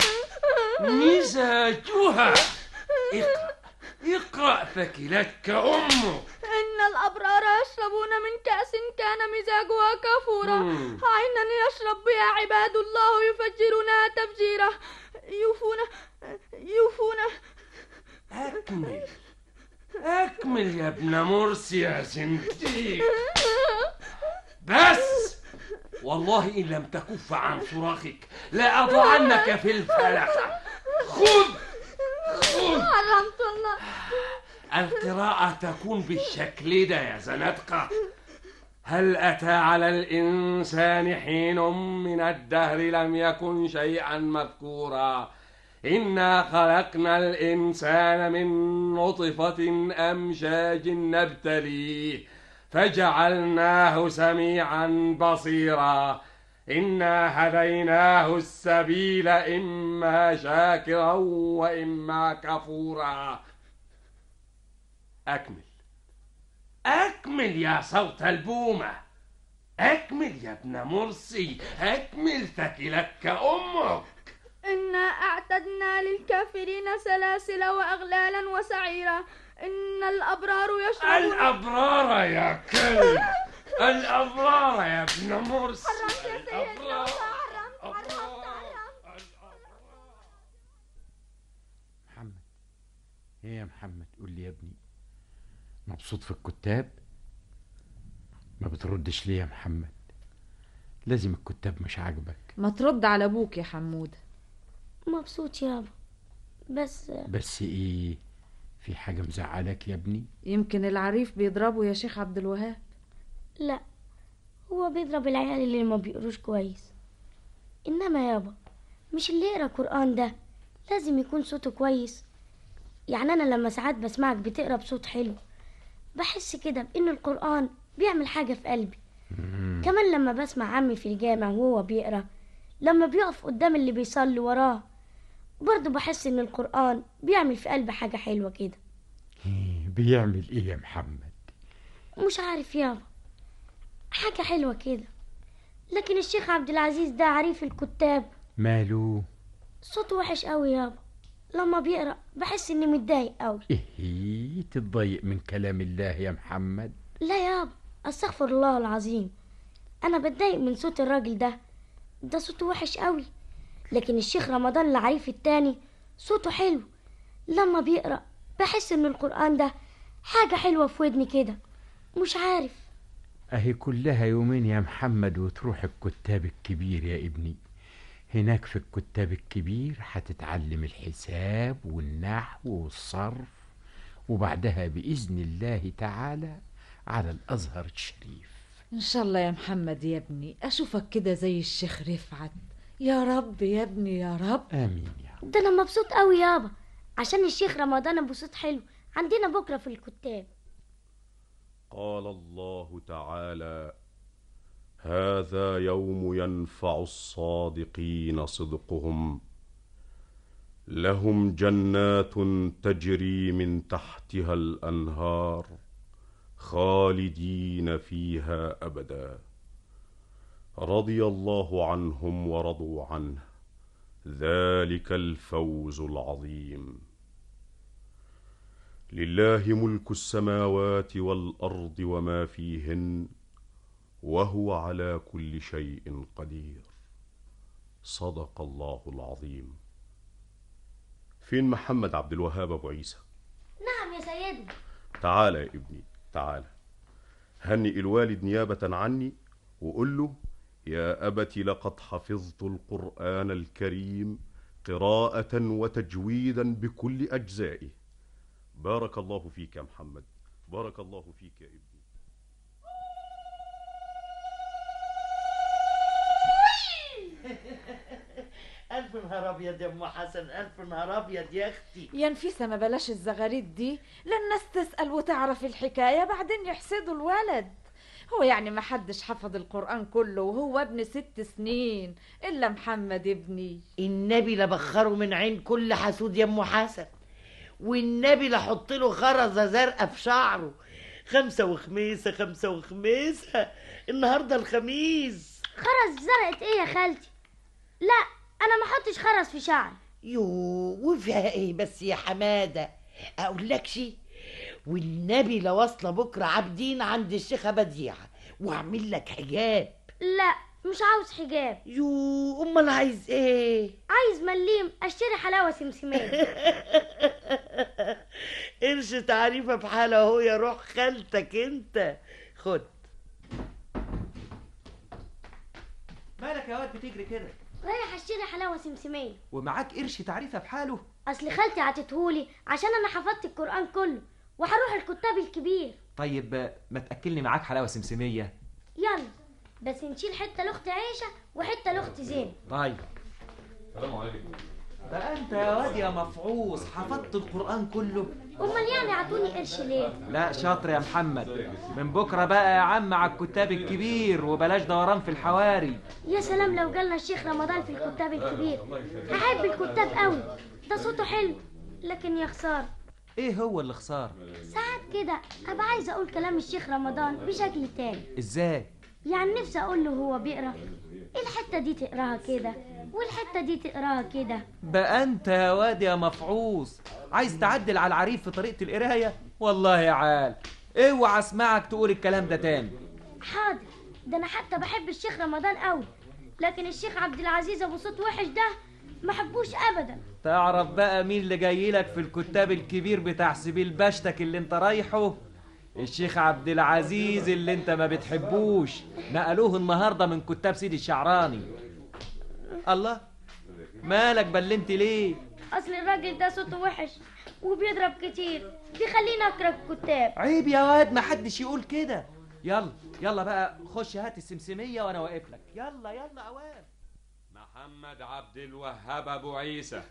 مزاجها اقرأ اقرأ فكلتك أمك إن الأبرار يشربون من كأس كان مزاجها كافورا مم. عينا يشرب بها عباد الله يفجرونها تفجيرا يوفون يوفون أكمل أكمل يا ابن مرسي يا زنديق بس والله إن لم تكف عن صراخك لأضعنك في الفلق خذ خذ حرمت الله القراءة تكون بالشكل ده يا زنادقة هل أتى على الإنسان حين من الدهر لم يكن شيئا مذكورا إنا خلقنا الإنسان من نطفة أمشاج نبتليه فجعلناه سميعا بصيرا إنا هديناه السبيل إما شاكرا وإما كفورا أكمل أكمل يا صوت البومة أكمل يا ابن مرسي أكمل ثكلتك أمك إنا أعتدنا للكافرين سلاسل وأغلالا وسعيرا إن الأبرار يشربون الأبرار يا كلب الأبرار يا ابن مرسي حرمت يا سيدي الله حرمت حرمت محمد ايه يا محمد قول لي يا ابني مبسوط في الكتاب ما بتردش ليه يا محمد لازم الكتاب مش عاجبك ما ترد على ابوك يا حموده مبسوط يابا بس بس ايه في حاجة مزعلك يا ابني يمكن العريف بيضربه يا شيخ عبد الوهاب لا هو بيضرب العيال اللي ما بيقروش كويس انما يابا مش اللي يقرا قران ده لازم يكون صوته كويس يعني انا لما ساعات بسمعك بتقرا بصوت حلو بحس كده بان القران بيعمل حاجه في قلبي كمان لما بسمع عمي في الجامع وهو بيقرا لما بيقف قدام اللي بيصلي وراه برضه بحس ان القران بيعمل في قلبي حاجه حلوه كده بيعمل ايه يا محمد مش عارف يابا حاجه حلوه كده لكن الشيخ عبد العزيز ده عريف الكتاب ماله صوته وحش قوي يابا لما بيقرا بحس اني متضايق قوي ايه تتضايق من كلام الله يا محمد لا يابا استغفر الله العظيم انا بتضايق من صوت الراجل ده ده صوته وحش قوي لكن الشيخ رمضان العريف التاني صوته حلو لما بيقرا بحس ان القران ده حاجه حلوه في ودني كده مش عارف اهي كلها يومين يا محمد وتروح الكتاب الكبير يا ابني هناك في الكتاب الكبير هتتعلم الحساب والنحو والصرف وبعدها بإذن الله تعالى على الأزهر الشريف ان شاء الله يا محمد يا ابني اشوفك كده زي الشيخ رفعت يا رب يا ابني يا رب آمين ده انا مبسوط قوي يابا عشان الشيخ رمضان ابو صوت حلو عندنا بكره في الكتاب قال الله تعالى هذا يوم ينفع الصادقين صدقهم لهم جنات تجري من تحتها الانهار خالدين فيها ابدا رضي الله عنهم ورضوا عنه ذلك الفوز العظيم لله ملك السماوات والارض وما فيهن وهو على كل شيء قدير صدق الله العظيم فين محمد عبد الوهاب ابو عيسى نعم يا سيدنا تعال يا ابني تعال هنئ الوالد نيابة عني وقل له يا أبت لقد حفظت القرآن الكريم قراءة وتجويدا بكل أجزائه بارك الله فيك يا محمد بارك الله فيك يا ابني ألف نهار أبيض يا أم حسن ألف نهار أبيض يا أختي يا نفيسة ما بلاش الزغاريد دي لا الناس تسأل وتعرف الحكاية بعدين يحسدوا الولد هو يعني ما حدش حفظ القرآن كله وهو ابن ست سنين إلا محمد ابني النبي لبخره من عين كل حسود يا أم حسن والنبي لحط له خرزة زرقاء في شعره خمسة وخميسة خمسة وخميسة النهاردة الخميس خرز زرقت ايه يا خالتي لا انا ما احطش خرز في شعري يو وفيها ايه بس يا حمادة اقول لك شي والنبي لواصلة بكرة عابدين عند الشيخة بديعة واعمل لك حجاب لا مش عاوز حجاب يو امال عايز ايه عايز مليم اشتري حلاوه سمسميه قرش تعريفة بحالة اهو يا روح خالتك انت خد مالك يا واد بتجري كده رايح اشتري حلاوه سمسميه ومعاك قرش تعريفه بحاله اصل خالتي عطتهولي عشان انا حفظت القران كله وهروح الكتاب الكبير طيب ما تاكلني معاك حلاوه سمسميه يلا بس نشيل حته لاخت عيشه وحته لاخت زينب طيب السلام عليكم بقى انت يا واد يا مفعوص حفظت القران كله امال يعني عطوني قرش ليه لا شاطر يا محمد من بكره بقى يا عم على الكتاب الكبير وبلاش دوران في الحواري يا سلام لو جالنا الشيخ رمضان في الكتاب الكبير هحب الكتاب قوي ده صوته حلو لكن يا خساره ايه هو اللي خسار ساعات كده ابقى عايزه اقول كلام الشيخ رمضان بشكل تاني ازاي يعني نفسي اقول له هو بيقرا الحته دي تقراها كده والحته دي تقراها كده بقى انت يا واد يا مفعوص عايز تعدل على العريف في طريقه القرايه والله يا عال اوعى اسمعك تقول الكلام ده تاني حاضر ده انا حتى بحب الشيخ رمضان قوي لكن الشيخ عبد العزيز ابو صوت وحش ده ما حبوش ابدا تعرف بقى مين اللي جاي لك في الكتاب الكبير بتاع سبيل بشتك اللي انت رايحه الشيخ عبد العزيز اللي انت ما بتحبوش نقلوه النهارده من كتاب سيدي الشعراني الله مالك بلنت ليه اصل الراجل ده صوته وحش وبيضرب كتير بيخليني اكره الكتاب عيب يا واد ما حدش يقول كده يلا يلا بقى خش هات السمسميه وانا واقف لك يلا يلا اوام محمد عبد الوهاب ابو عيسى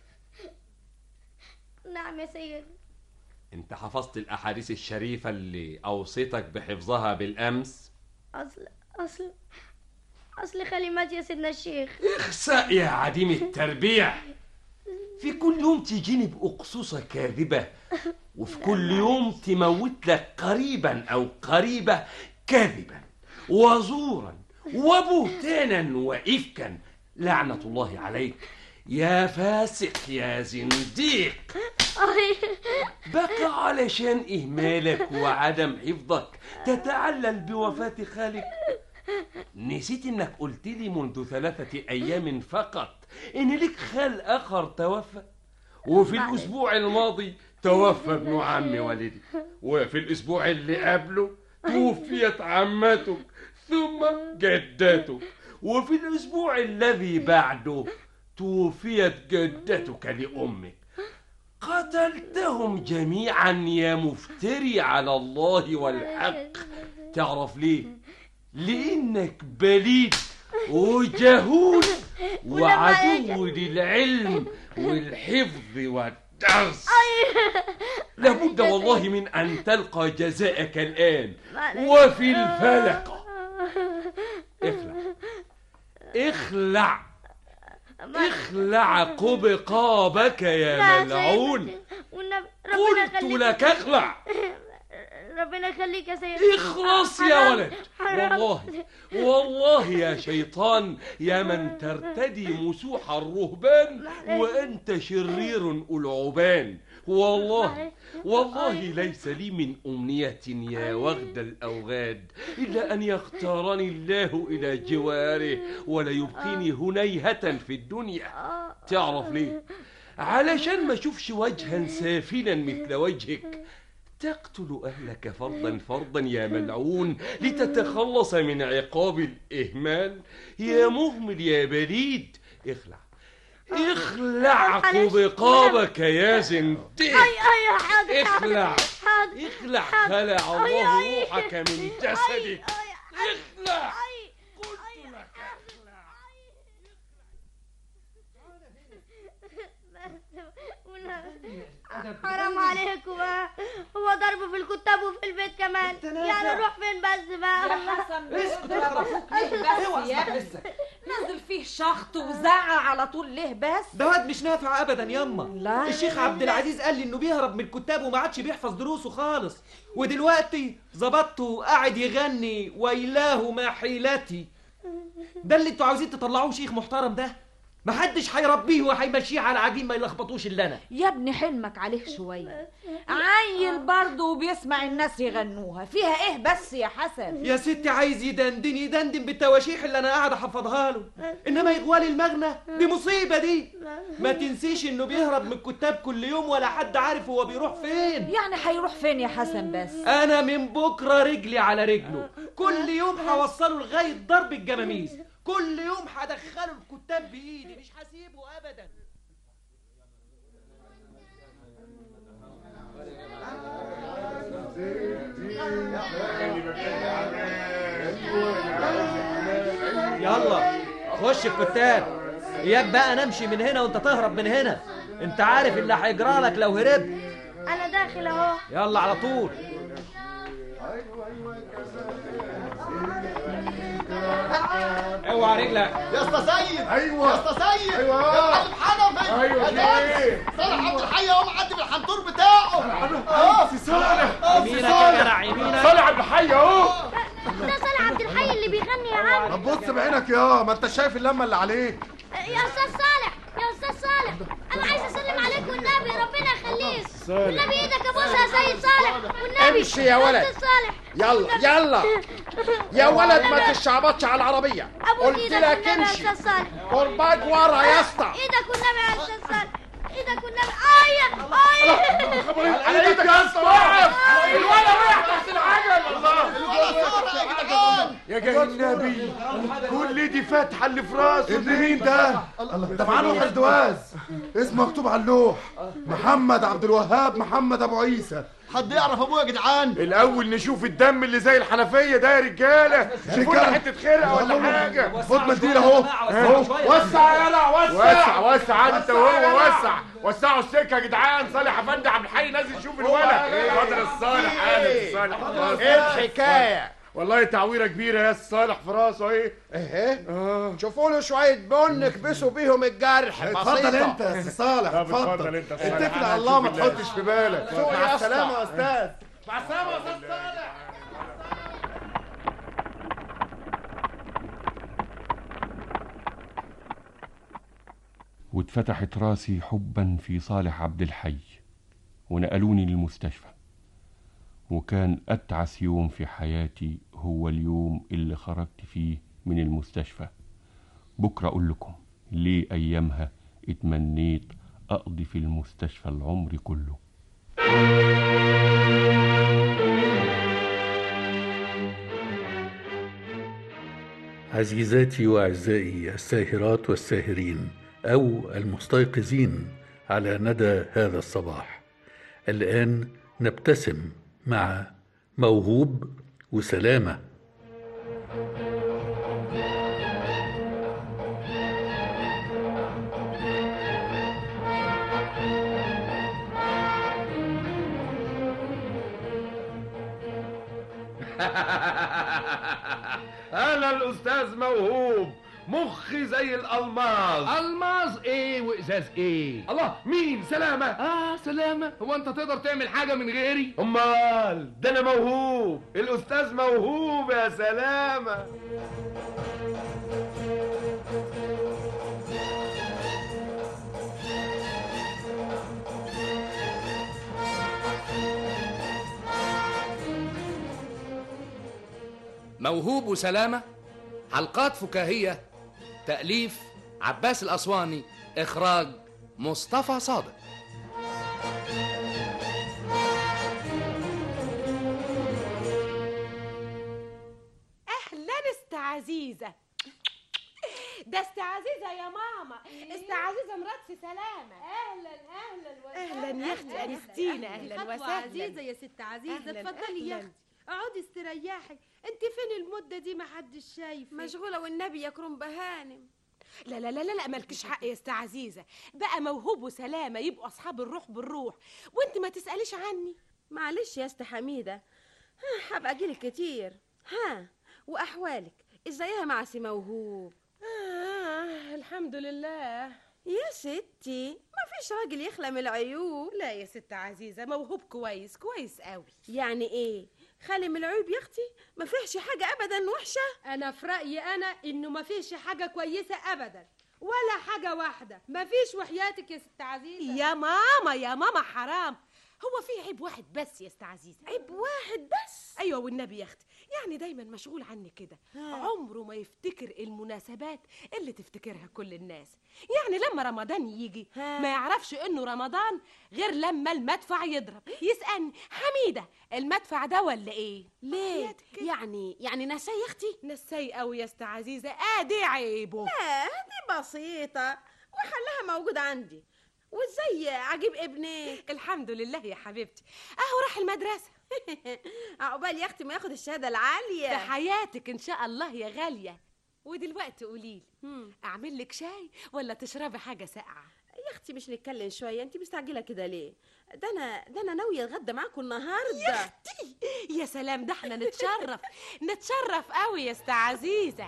نعم يا سيد انت حفظت الاحاديث الشريفه اللي اوصيتك بحفظها بالامس اصل اصل اصل خالي مات يا سيدنا الشيخ اخسأ يا عديم التربيع في كل يوم تجيني بأقصوصة كاذبة وفي كل يوم تموت لك قريبا أو قريبة كاذبا وزورا وبهتانا وإفكا لعنة الله عليك يا فاسق يا زنديق بقى علشان إهمالك وعدم حفظك تتعلل بوفاة خالك نسيت انك قلت لي منذ ثلاثة ايام فقط ان لك خال اخر توفى وفي معلش. الاسبوع الماضي توفى ابن عم والدي وفي الاسبوع اللي قبله توفيت عمتك ثم جدتك وفي الاسبوع الذي بعده توفيت جدتك لامك قتلتهم جميعا يا مفتري على الله والحق تعرف ليه لانك بليد وجهول وعدو للعلم والحفظ والدرس لابد والله من ان تلقى جزاءك الان وفي الفلق اخلع اخلع اخلع قبقابك يا ملعون والنبي قلت لك اخلع ربنا يخليك يا سيد اخلص يا حرام. ولد حرام. والله والله يا شيطان يا من ترتدي مسوح الرهبان وأنت شرير ألعبان والله والله ليس لي من أمنية يا وغد الأوغاد إلا أن يختارني الله إلى جواره ولا يبقيني هنيهة في الدنيا تعرف ليه علشان ما اشوفش وجها سافلا مثل وجهك تقتل أهلك فردا فردا يا ملعون لتتخلص من عقاب الإهمال يا مهمل يا بليد اخلع اخلع قبقابك يا زنديق اي اي حاضر اخلع حاضر اخلع حاضر. خلع أي، الله أي. روحك من جسدك اخلع حرام عليكم آه. هو ضرب في الكتاب وفي البيت كمان يعني نروح فين بس بقى يا الله حسن اسكت اخرفوك ليه بس يا ابني نزل فيه شخط وزعق على طول ليه بس ده واد مش نافع ابدا ياما لا. الشيخ عبد العزيز قال لي انه بيهرب من الكتاب وما عادش بيحفظ دروسه خالص ودلوقتي ظبطته قاعد يغني ويلاه ما حيلتي ده اللي انتوا عاوزين تطلعوه شيخ محترم ده محدش هيربيه وهيمشيه على عجين ما يلخبطوش الا انا يا ابني حلمك عليه شوية عيل برضه وبيسمع الناس يغنوها فيها ايه بس يا حسن يا ستي عايز يدندن يدندن بالتواشيح اللي انا قاعد احفظها له انما يغوالي المغنى دي مصيبه دي ما تنسيش انه بيهرب من الكتاب كل يوم ولا حد عارف هو بيروح فين يعني هيروح فين يا حسن بس انا من بكره رجلي على رجله كل يوم هوصله لغايه ضرب الجماميس كل يوم هدخله الكتاب بايدي مش هسيبه ابدا يلا خش الكتاب اياك بقى نمشي من هنا وانت تهرب من هنا انت عارف اللي هيجرى لك لو هربت انا داخل اهو يلا على طول اوعى رجلك يا اسطى سيد أيوة. يا اسطى سيد أيوة. يا معلم حنفي أيوة، يا في ناس. إيه؟ صالح عبد الحي اهو معدي بالحنطور بتاعه اه سي صالح. آه، يمينك سي يا صالح. جدع، يمينك. صالح عبد الحي اهو ده صالح عبد الحي اللي بيغني يا عم طب بص بعينك يا ما انت شايف اللمه اللي عليك يا استاذ صالح يا استاذ صالح انا عايز اسلم عليك والنبي ربنا يخليك صالح. والنبي ايدك ابوسها يا سيد صالح والنبي امشي يا ولد. استاذ صالح يلا يلا يا ولد ما تشعبطش على العربيه ابوس قلت ايدك لك والنبي يا امشي استاذ صالح قرباك ورا يا اسطى ايدك والنبي يا استاذ صالح ايدك والنبي اي اي على ايدك يا اسطى وقف الولد رايح تحت العجل الله يا جاي النبي كل دي فاتحه اللي في راسه ابن مين ده؟ ده معاه لوح الجواز اسمه مكتوب على اللوح محمد عبد الوهاب محمد ابو عيسى حد يعرف ابوه يا جدعان الاول نشوف الدم اللي زي الحنفيه ده يا رجاله شوفوا لنا حته خرقه ولا حاجه خد منديل اهو اهو وسع يا جدع وسع وسع وسع انت وهو وسع وسعوا السكه يا جدعان صالح افندي عبد الحي نازل يشوف الولد اتفضل الصالح اهلا الصالح ايه الحكايه والله تعويره كبيره يا صالح في راسه ايه ايه شوفوا له شويه بن اكبسوا بيهم الجرح اتفضل انت يا سي صالح طب اتفضل اتفضل انت يا صالح. اتكل أنا على الله ما هنشوف اللي- تحطش في بالك سوق مع يا السلامه يا اسطى. استاذ مع السلامه يا استاذ صالح واتفتحت راسي حبا في صالح عبد الحي ونقلوني للمستشفى وكان أتعس يوم في حياتي هو اليوم اللي خرجت فيه من المستشفى بكرة أقول لكم ليه أيامها اتمنيت أقضي في المستشفى العمر كله عزيزاتي واعزائي الساهرات والساهرين او المستيقظين على ندى هذا الصباح الان نبتسم مع موهوب وسلامه انا الاستاذ موهوب مخي زي الالماس الماظ ايه وازاز ايه الله مين سلامة اه سلامة هو انت تقدر تعمل حاجة من غيري امال ده انا موهوب الاستاذ موهوب يا سلامة موهوب وسلامة حلقات فكاهية تأليف عباس الأسواني إخراج مصطفى صادق اهلا است عزيزه ده است عزيزه يا ماما است عزيزه مرات سي سلامه اهلا اهلا اهلا يا اختي انستينا اهلا خطوة وسهلا عزيزة يا ست عزيزة أهلاً، اتفضلي يا أهلاً. اختي اقعدي استريحي انت فين المدة دي ما حدش شايفك مشغولة والنبي يكرم بهانم لا لا لا لا لا مالكش حق يا است عزيزه بقى موهوب وسلامه يبقوا اصحاب الروح بالروح وانت ما تساليش عني معلش يا است حميدة ها، هبقى اجيلك كتير ها واحوالك ازايها مع سي موهوب آه الحمد لله يا ستي ما فيش راجل يخلى من العيوب لا يا ست عزيزه موهوب كويس كويس قوي يعني ايه خالي من العيوب يا اختي ما فيهش حاجه ابدا وحشه انا في رايي انا انه ما فيش حاجه كويسه ابدا ولا حاجه واحده ما فيش وحياتك يا ست عزيزه يا ماما يا ماما حرام هو في عيب واحد بس يا است عزيزه عيب واحد بس ايوه والنبي يا اختي يعني دايما مشغول عني كده عمره ما يفتكر المناسبات اللي تفتكرها كل الناس يعني لما رمضان يجي ما يعرفش انه رمضان غير لما المدفع يضرب يسالني حميده المدفع ده ولا ايه ليه يعني يعني نساي يا اختي نساي قوي يا است عزيزه ادي عيبه لا دي بسيطه وحلها موجود عندي وازاي عجيب ابنك الحمد لله يا حبيبتي اهو راح المدرسه عقبال يا اختي ما ياخد الشهاده العاليه في حياتك ان شاء الله يا غاليه ودلوقتي قوليلي اعمل لك شاي ولا تشربي حاجه ساقعه يا اختي مش نتكلم شويه انت مستعجله كده ليه ده انا ده انا ناويه اتغدى معاكم النهارده يا اختي يا سلام ده احنا نتشرف نتشرف قوي يا است عزيزه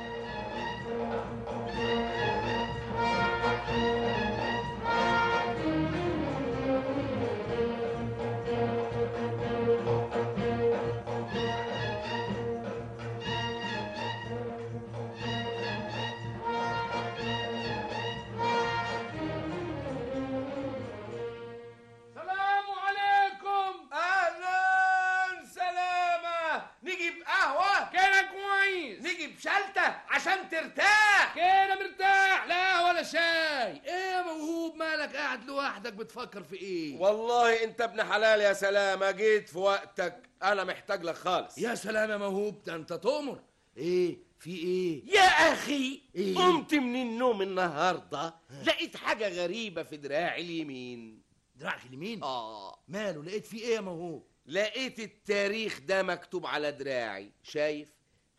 سلام عليكم اهلا سلامة نجيب قهوة كده كويس نجيب شلتة عشان ترتاح كده مرتاح لا ولا شاي ايه يا موهوب مالك قاعد لوحدك بتفكر في ايه والله انت ابن حلال يا سلامة جيت في وقتك انا محتاج لك خالص يا سلام يا موهوب ده انت تؤمر ايه في ايه يا اخي إيه؟ قمت من النوم النهارده لقيت حاجه غريبه في دراعي اليمين دراعك اليمين اه ماله لقيت فيه ايه يا موهوب لقيت التاريخ ده مكتوب على دراعي شايف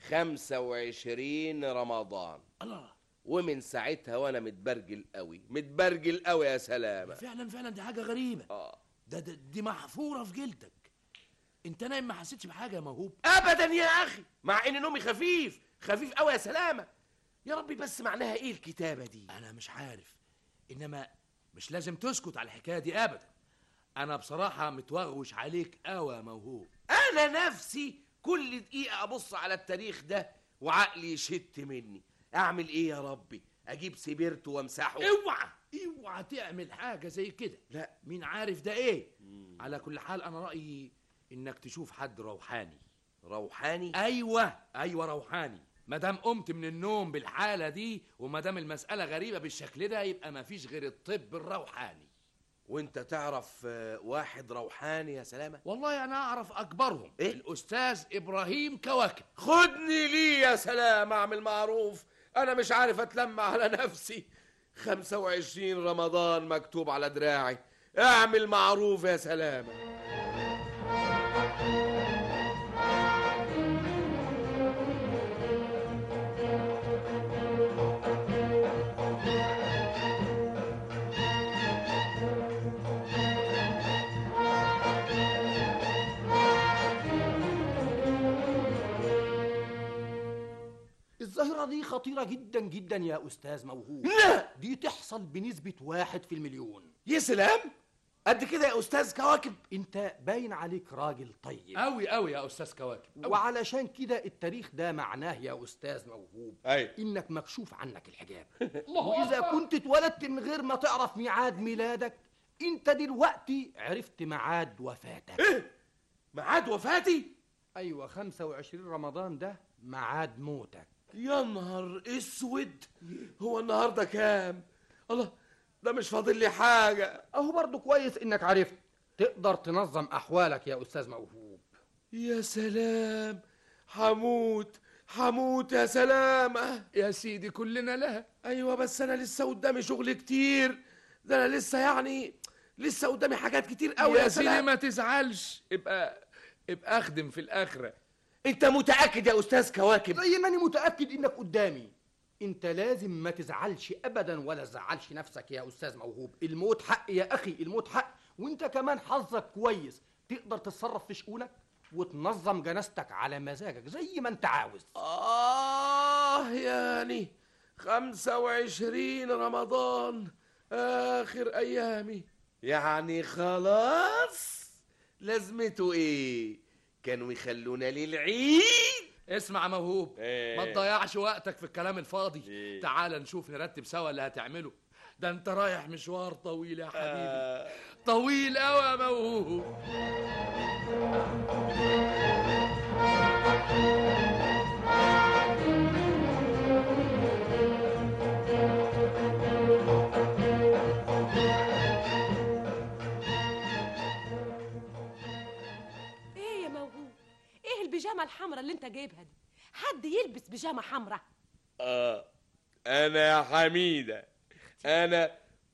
25 رمضان الله ومن ساعتها وانا متبرجل قوي متبرجل قوي يا سلامه فعلا فعلا دي حاجه غريبه اه ده, ده دي محفوره في جلدك انت نايم ما حسيتش بحاجه يا موهوب ابدا يا اخي مع ان نومي خفيف خفيف قوي يا سلامه يا ربي بس معناها ايه الكتابه دي انا مش عارف انما مش لازم تسكت على الحكايه دي ابدا انا بصراحه متوغوش عليك قوي يا موهوب انا نفسي كل دقيقه ابص على التاريخ ده وعقلي يشت مني اعمل ايه يا ربي اجيب سبيرته وامسحه اوعى اوعى تعمل حاجه زي كده لا مين عارف ده ايه على كل حال انا رايي انك تشوف حد روحاني روحاني ايوه ايوه روحاني ما دام قمت من النوم بالحاله دي وما دام المساله غريبه بالشكل ده يبقى ما فيش غير الطب الروحاني وانت تعرف آه، واحد روحاني يا سلامه والله انا اعرف اكبرهم إيه؟ الاستاذ ابراهيم كواكب خدني ليه يا سلام اعمل معروف انا مش عارف اتلم على نفسي 25 رمضان مكتوب على دراعي اعمل معروف يا سلامه الظاهرة دي خطيرة جدا جدا يا أستاذ موهوب لا دي تحصل بنسبة واحد في المليون يا سلام قد كده يا استاذ كواكب انت باين عليك راجل طيب قوي قوي يا استاذ كواكب وعلشان كده التاريخ ده معناه يا أستاذ موهوب أي. إنك مكشوف عنك الحجاب وإذا كنت اتولدت من غير ما تعرف ميعاد ميلادك أنت دلوقتي عرفت ميعاد وفاتك إيه؟ ميعاد وفاتي؟ أيوة 25 رمضان ده ميعاد موتك يا نهار اسود هو النهارده كام الله ده مش فاضل لي حاجه أهو برضو كويس إنك عرفت تقدر تنظم أحوالك يا أستاذ موهوب يا سلام حموت حموت يا سلامة يا سيدي كلنا لها ايوه بس انا لسه قدامي شغل كتير ده انا لسه يعني لسه قدامي حاجات كتير قوي يا يا سيدي سلام ما تزعلش ابقى ابقى اخدم في الاخره انت متاكد يا استاذ كواكب زي ماني متأكد إنك قدامي أنت لازم ما تزعلش أبدا ولا تزعلش نفسك يا أستاذ موهوب الموت حق يا أخي الموت حق وأنت كمان حظك كويس تقدر تتصرف في شؤونك وتنظم جنازتك على مزاجك زي ما أنت عاوز آه يعني خمسة وعشرين رمضان آخر أيامي يعني خلاص لازمته إيه كانوا يخلونا للعيد اسمع موهوب إيه؟ ما تضيعش وقتك في الكلام الفاضي تعال نشوف نرتب سوا اللي هتعمله ده انت رايح مشوار طويل يا حبيبي آه. طويل قوي يا موهوب ايه يا موهوب ايه البيجامه الحمراء اللي انت جايبها دي حد يلبس بيجامه حمراء آه أنا يا حميدة أنا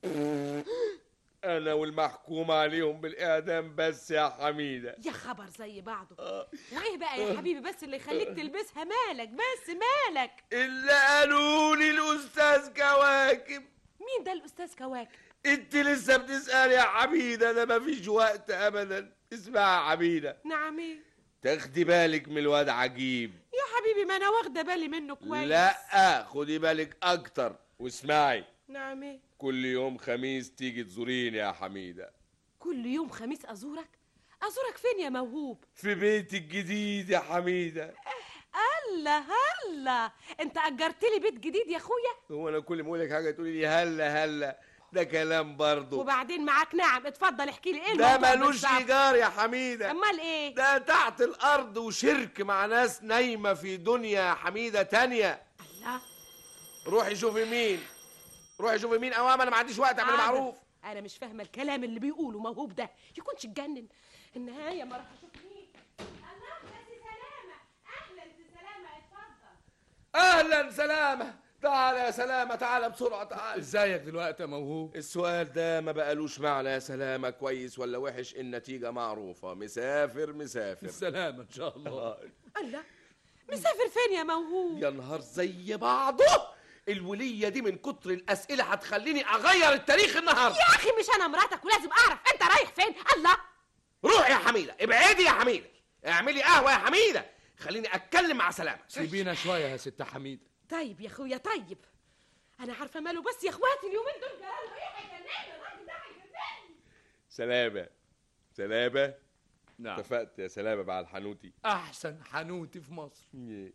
أنا والمحكوم عليهم بالإعدام بس يا حميدة يا خبر زي بعضه وايه بقى يا حبيبي بس اللي يخليك تلبسها مالك بس مالك اللي قالوا لي الأستاذ كواكب مين ده الاستاذ كواكب انت لسه بتسأل يا حميدة ده مفيش وقت ابدا اسمع يا حميدة نعم ايه تاخدي بالك من الواد عجيب يا حبيبي ما انا واخده بالي منه كويس لا خدي بالك اكتر واسمعي نعم ايه كل يوم خميس تيجي تزوريني يا حميدة كل يوم خميس ازورك ازورك فين يا موهوب في بيتي الجديد يا حميدة الله هلا انت اجرت لي بيت جديد يا اخويا هو انا كل ما اقول لك حاجة تقولي لي هلا هلا ده كلام برضه وبعدين معاك نعم اتفضل احكي لي ايه ده الموضوع ملوش بالظبط؟ ايجار يا حميدة امال ايه ده تحت الارض وشرك مع ناس نايمة في دنيا يا حميدة تانية الله روحي شوفي مين روحي شوفي مين اوام انا ما عنديش وقت اعمل حاضر. معروف انا مش فاهمه الكلام اللي بيقوله موهوب ده يكونش اتجنن النهايه ما راح اشوف مين الله يا سي سلامه اهلا سي سلامه اتفضل اهلا سلامة تعال يا سلامة تعال بسرعة تعال ازيك دلوقتي يا موهوب السؤال ده ما بقالوش معنى يا سلامة كويس ولا وحش النتيجة معروفة مسافر مسافر السلامة ان شاء الله الله مسافر فين يا موهوب يا نهار زي بعضه الولية دي من كتر الأسئلة هتخليني أغير التاريخ النهاردة يا اخي مش انا مراتك ولازم اعرف انت رايح فين الله روح يا حميدة ابعدي يا حميدة اعملي قهوة يا حميدة خليني أتكلم مع سلامة سيبينا شويه يا ست حميده طيب يا اخويا طيب انا عارفه ماله بس يا اخواتي اليومين دول جراله ايه هيجنني الراجل ده هيجنني سلامة سلامة نعم اتفقت يا سلامة مع الحنوتي احسن حنوتي في مصر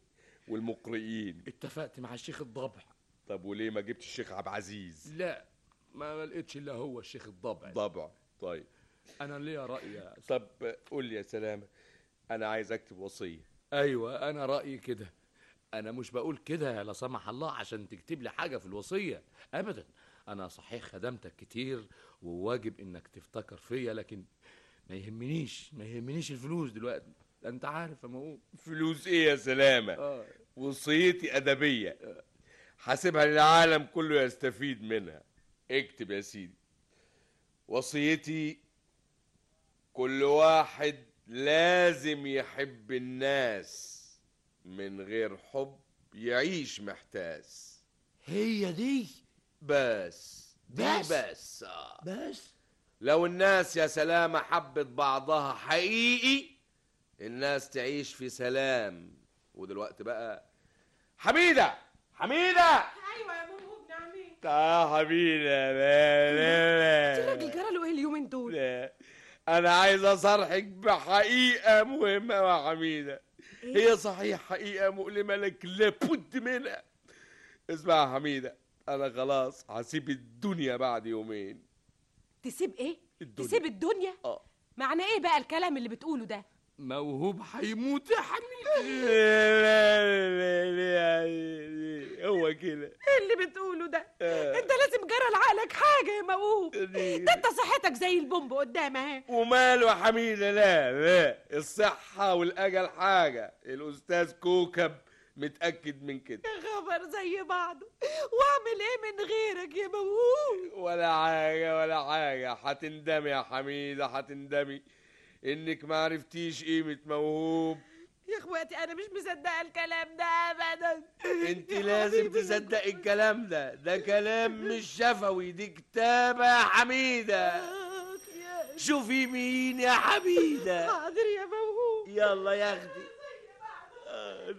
والمقرئين اتفقت مع الشيخ الضبع طب وليه ما جبتش الشيخ عبد العزيز لا ما لقيتش الا هو الشيخ الضبع ضبع طيب انا ليا راي يا أستاذ. طب قول لي يا سلامة أنا عايز أكتب وصية ايوه انا رايي كده انا مش بقول كده لا سمح الله عشان تكتب لي حاجه في الوصيه ابدا انا صحيح خدمتك كتير وواجب انك تفتكر فيا لكن ما يهمنيش ما يهمنيش الفلوس دلوقتي ده انت عارف يا موهوب فلوس إيه يا سلامة وصيتي أدبية حاسبها للعالم كله يستفيد منها اكتب يا سيدي وصيتي كل واحد لازم يحب الناس من غير حب يعيش محتاس هي دي بس دي بس؟ بس آه. بس لو الناس يا سلامة حبت بعضها حقيقي الناس تعيش في سلام ودلوقتي بقى حميدة حميده ايوه يا موهوب نعمين تعال يا حميده لا لا انت لا راجل جراله ايه اليومين دول لا انا عايز اصارحك بحقيقه مهمه يا حميده هي صحيح حقيقه مؤلمه لكن لابد منها اسمع يا حميده انا خلاص هسيب الدنيا بعد يومين تسيب ايه الدنيا. تسيب الدنيا اه معنى ايه بقى الكلام اللي بتقوله ده موهوب هيموت يا حميده لا لا لا لا هو كده ايه اللي بتقوله ده آه. انت لازم جرى لعقلك حاجه يا موهوب ده انت صحتك زي البومب قدام اهي وماله يا حميده لا لا الصحه والاجل حاجه الاستاذ كوكب متاكد من كده يا خبر زي بعضه واعمل ايه من غيرك يا موهوب ولا حاجة ولا حاجة هتندمي يا حميدة هتندمي انك ما عرفتيش قيمة موهوب يا اخواتي انا مش مصدقه الكلام ده ابدا انت لازم تصدقي الكلام ده ده كلام مش شفوي دي كتابة يا حميدة شوفي مين يا حميدة حاضر يا موهوب يلا يا اختي آه.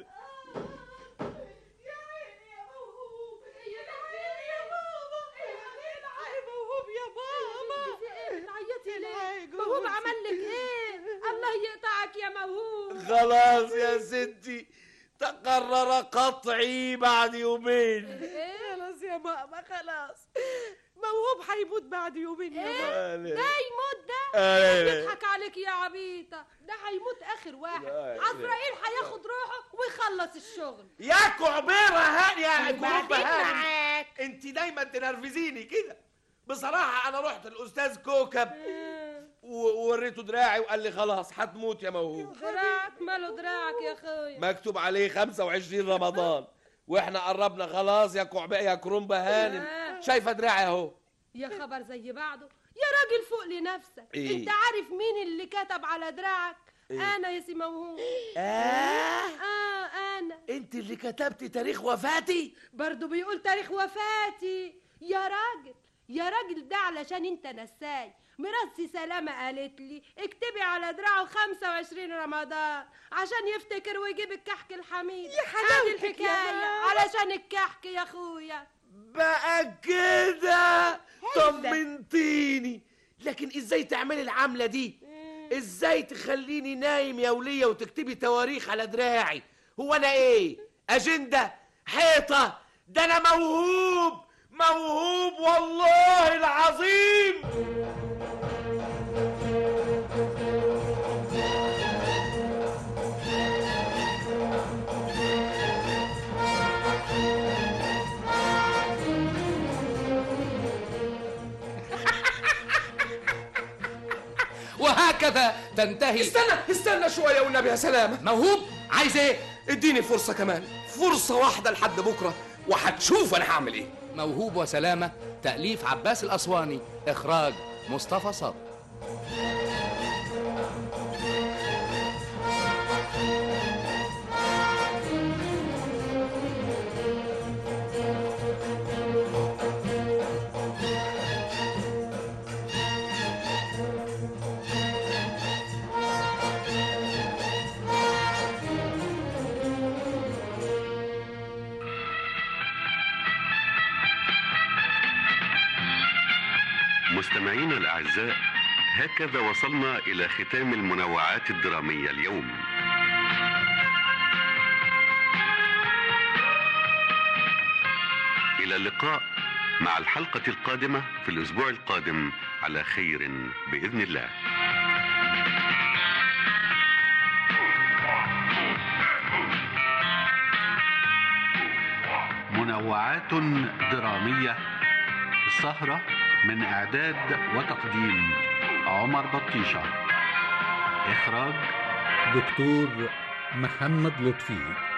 موهوب عمل لك ايه الله يقطعك يا موهوب خلاص يا ستي تقرر قطعي بعد يومين خلاص يا ماما خلاص موهوب هيموت بعد يومين يا ايه ماما ده يموت ده آه، لا، لا. بيضحك عليك يا عبيطه ده هيموت اخر واحد لا، لا. عزرائيل هياخد روحه ويخلص الشغل يا كعبيرة هاني يا وبعدين كعوبة هاني معاك. انت دايما تنرفزيني كده بصراحة انا رحت الاستاذ كوكب و- ووريته دراعي وقال لي خلاص هتموت يا موهوب دراعك ماله دراعك يا اخويا مكتوب عليه 25 رمضان واحنا قربنا خلاص يا كعبة يا كرومبة هانم شايفة دراعي اهو يا خبر زي بعضه يا راجل فوق لنفسك إيه؟ انت عارف مين اللي كتب على دراعك إيه؟ انا يا سي موهوب آه؟ اه انا انت اللي كتبتي تاريخ وفاتي برضو بيقول تاريخ وفاتي يا راجل يا راجل ده علشان انت نساي مراتي سلامة قالت لي اكتبي على دراعه 25 رمضان عشان يفتكر ويجيب الكحك الحميد يا حلاوتك يا الحكاية ماما. علشان الكحك يا اخويا بقى كده طمنتيني لكن ازاي تعملي العملة دي ازاي تخليني نايم يا ولية وتكتبي تواريخ على دراعي هو انا ايه اجندة حيطة ده انا موهوب موهوب والله العظيم وهكذا تنتهي استنى استنى شوية والنبي يا سلامة موهوب عايز ايه اديني فرصة كمان فرصة واحدة لحد بكرة وهتشوف انا هعمل ايه موهوب وسلامة تأليف عباس الأسواني إخراج مصطفى صبري مستمعينا الأعزاء هكذا وصلنا إلى ختام المنوعات الدرامية اليوم إلى اللقاء مع الحلقة القادمة في الأسبوع القادم على خير بإذن الله منوعات درامية السهرة من إعداد وتقديم عمر بطيشة إخراج دكتور محمد لطفي